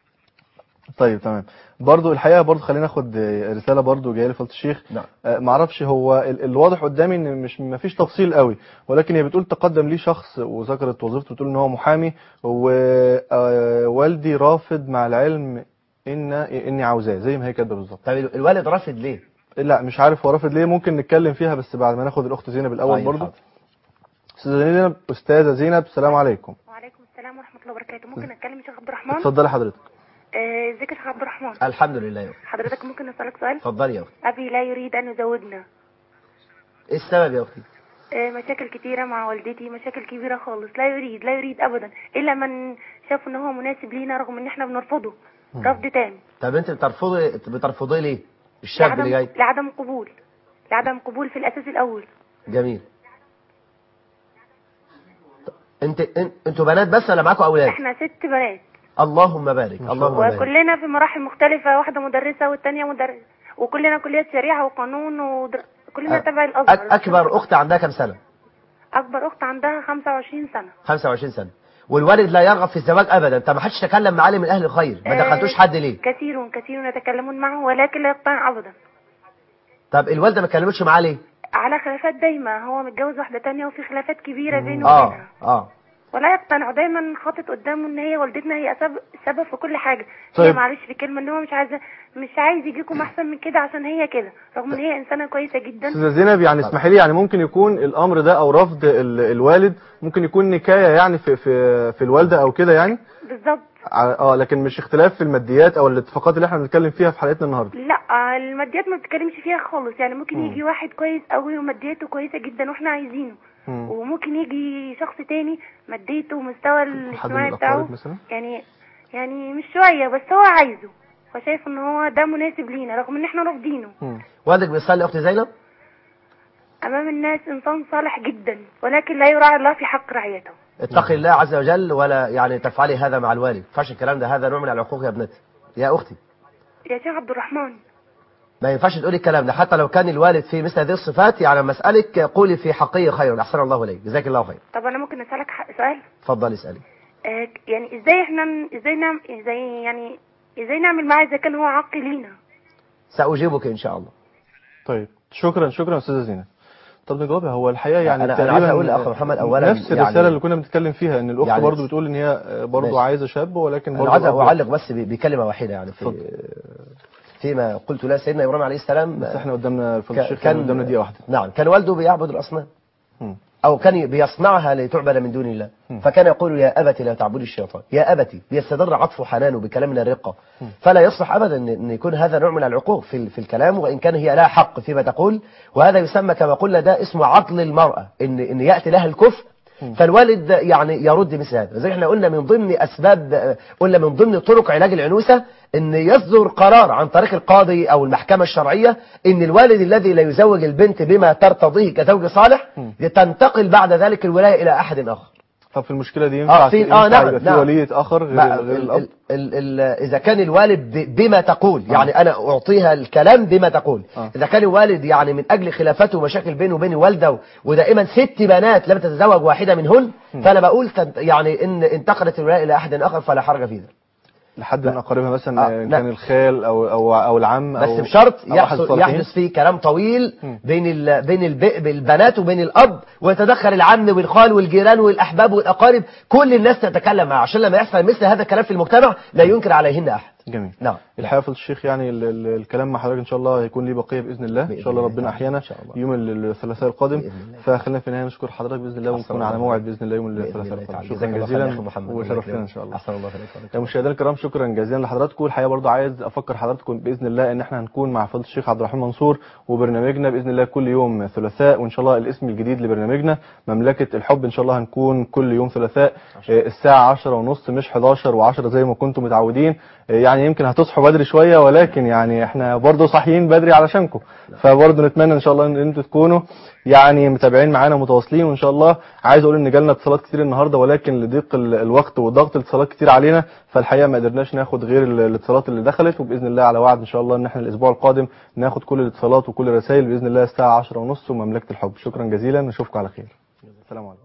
طيب تمام برضو الحقيقه برضو خلينا ناخد آه، رساله برضو جايه لي فضيله الشيخ نعم. آه، ما اعرفش هو ال- الواضح قدامي ان مش ما فيش تفصيل قوي ولكن هي بتقول تقدم لي شخص وذكرت وظيفته بتقول ان هو محامي ووالدي رافض مع العلم ان اني عاوزاه زي ما هي كاتبه بالظبط طب الوالد رافض ليه؟ لا مش عارف هو رافض ليه ممكن نتكلم فيها بس بعد ما ناخد الاخت زينب الاول طيب، برضو حاضر. استاذه زينب استاذه زينب السلام عليكم وعليكم السلام ورحمة الله وبركاته ممكن أتكلم يا شيخ عبد الرحمن اتفضلي حضرتك آه، ازيك يا شيخ عبد الرحمن الحمد لله يا أخي. حضرتك ممكن أسألك سؤال اتفضلي يا اختي أبي لا يريد أن يزوجنا ايه السبب يا اختي؟ آه، مشاكل كتيرة مع والدتي مشاكل كبيرة خالص لا يريد لا يريد أبدا إلا من شاف إن هو مناسب لينا رغم إن إحنا بنرفضه رفض تام طب انت بترفضي بترفضيه ليه؟ الشاب اللي جاي لعدم, لعدم قبول لعدم قبول في الأساس الأول جميل انت ان- انتوا بنات بس ولا معاكم اولاد؟ إحنا ست بنات اللهم بارك اللهم بارك وكلنا في مراحل مختلفة واحدة مدرسة والتانية مدرس وكلنا كلية شريعة وقانون وكلنا تبع أك- الأزهر اكبر اخت عندها كام سنه؟ أكبر أخت عندها 25 سنة 25 سنه والوالد لا يرغب في الزواج ابدا طب ما حدش تكلم معاه ليه من اهل الخير ما آه، دخلتوش حد ليه كثير كثير يتكلمون معه ولكن لا يقتنع أبدا طب الوالده ما اتكلمتش معاه ليه على خلافات دايما هو متجوز واحدة تانية وفي خلافات كبيرة بينه اه وبينها اه ولا يقتنع دايما حاطط قدامه ان هي والدتنا هي سبب, سبب في كل حاجة طيب. هي معلش في كلمة ان هو مش عايزة مش عايز يجيكم احسن من كده عشان هي كده رغم ان هي انسانة كويسة جدا استاذه زينب يعني اسمحي لي يعني ممكن يكون الامر ده او رفض ال- الوالد ممكن يكون نكايه يعني في في في الوالده او كده يعني بالظبط ع- اه لكن مش اختلاف في الماديات او الاتفاقات اللي احنا بنتكلم فيها في حلقتنا النهارده لا الماديات ما بتتكلمش فيها خالص يعني ممكن مم. يجي واحد كويس قوي ومادياته كويسة جدا واحنا عايزينه مم. وممكن يجي شخص تاني ماديته ومستوى حد من الاجتماعي بتاعه الاقارب مثلا يعني يعني مش شوية بس هو عايزه فشايف ان هو ده مناسب لينا رغم ان احنا رافضينه مم. والدك بيصلي اختي زينب امام الناس انسان صالح جدا ولكن لا يراعي الله في حق رعيته اتقي الله عز وجل ولا يعني تفعلي هذا مع الوالد ما ينفعش الكلام ده هذا نوع من العقوق يا ابنتي يا اختي يا شيخ عبد الرحمن ما ينفعش تقولي الكلام ده حتى لو كان الوالد فيه مثل هذه الصفات يعني لما اسالك قولي في حقه خيرا احسن الله اليك جزاك الله خير طب انا ممكن اسالك ح- سؤال اتفضلي اسالي آه يعني ازاي احنا ن- ازاي نعمل ازاي يعني ازاي نعمل معاه اذا كان هو عق لينا ساجيبك ان شاء الله طيب شكرا شكرا استاذه زينب طب نجاوبها هو الحقيقه يعني أنا- أنا تقريباً عايز أقول لأخ محمد أولاً نفس يعني- الرساله اللي كنا بنتكلم فيها ان الاخت يعني- برضو بتقول ان هي برضو ماشي. عايزه شاب ولكن انا برضو عايز الأب- اعلق بس ب- بكلمه واحده يعني في اتفضل. فيما قلت له سيدنا ابراهيم عليه السلام بس احنا قدامنا فضل ك- الشيخ كان قدامنا دقيقه واحده نعم كان والده بيعبد الاصنام مم. أو كان بيصنعها لتعبد من دون الله مم. فكان يقول يا أبت لا تعبد الشيطان يا أبت بيستدر عطفه حنانه بكلام من الرقة فلا يصلح أبدا أن أن يكون هذا نوع من العقوق في في الكلام وإن كان هي لها حق فيما تقول وهذا يسمى كما قلنا ده اسمه عطل المرأة إن إن يأتي لها الكفر فالوالد يعني يرد مثل هذا زي احنا قلنا من ضمن أسباب قلنا من ضمن طرق علاج العنوسة ان يصدر قرار عن طريق القاضي او المحكمة الشرعية ان الوالد الذي لا يزوج البنت بما ترتضيه كزوج صالح تنتقل بعد ذلك الولاية الى احد اخر طب في المشكله دي ينفع اه في ينفع اه نعم يبقى في نعم وليه اخر غير, بقى غير ال الاب ال ال ال اذا كان الوالد ب- بما تقول يعني انا اعطيها الكلام بما تقول آه. اذا كان الوالد يعني من اجل خلافاته ومشاكل بينه وبين والده ودائما ست بنات لم تتزوج واحده منهن فانا بقول تنت- يعني ان انتقلت الولايه الى احد اخر فلا حرج في ذلك لحد من اقاربها مثلا آه، آه، لا. كان الخال او او او العم بس أو بشرط أو أحد يحصل الصالحين. يحدث فيه كلام طويل مم. بين ال بين الب- البنات وبين الاب ويتدخل العم والخال والجيران والاحباب والاقارب كل الناس تتكلم معه عشان لما يحصل مثل هذا الكلام في المجتمع لا ينكر عليهن احد جميل نعم الحقيقه فضل الشيخ يعني ال- ال- الكلام مع حضرتك ان شاء الله هيكون ليه بقيه باذن الله ان بإذن شاء الله الله ربنا تعالى. احيانا إن شاء الله. يوم ال- الثلاثاء القادم بإذن الله. فخلينا في النهايه نشكر حضرتك باذن الله أحسن ونكون على الله موعد عليك. باذن الله يوم بإذن الثلاثاء الله القادم تعالى. شكرا جزاك الله خير يا أخي جزيلا محمد. الله وشرفتنا يكرمك. ان شاء الله أحسن الله إليك. يا مشاهدينا الكرام شكرا جزيلا لحضراتكم الحقيقه برضو عايز افكر حضراتكم باذن الله ان احنا هنكون مع فضل الشيخ عبد الرحمن منصور وبرنامجنا باذن الله كل يوم ثلاثاء وان شاء الله الاسم الجديد لبرنامجنا مملكه الحب ان شاء الله هنكون كل يوم ثلاثاء آه، الساعه 10 ونص مش 11 و10 زي ما كنتم متعودين آه، يعني يمكن هتصحوا بدري شويه ولكن يعني احنا برضو صاحيين بدري علشانكم فبرضو نتمنى ان شاء الله ان انتوا تكونوا يعني متابعين معانا متواصلين وان شاء الله عايز اقول ان جالنا اتصالات كتير النهارده ولكن لضيق ال- الوقت وضغط الاتصالات كتير علينا فالحقيقه ما قدرناش ناخد غير ال- الاتصالات اللي دخلت وباذن الله على وعد ان شاء الله ان احنا الاسبوع القادم ناخد كل الاتصالات وكل الرسائل باذن الله الساعه 10 ونص ومملكه الحب شكرا جزيلا نشوفكم على خير السلام عليكم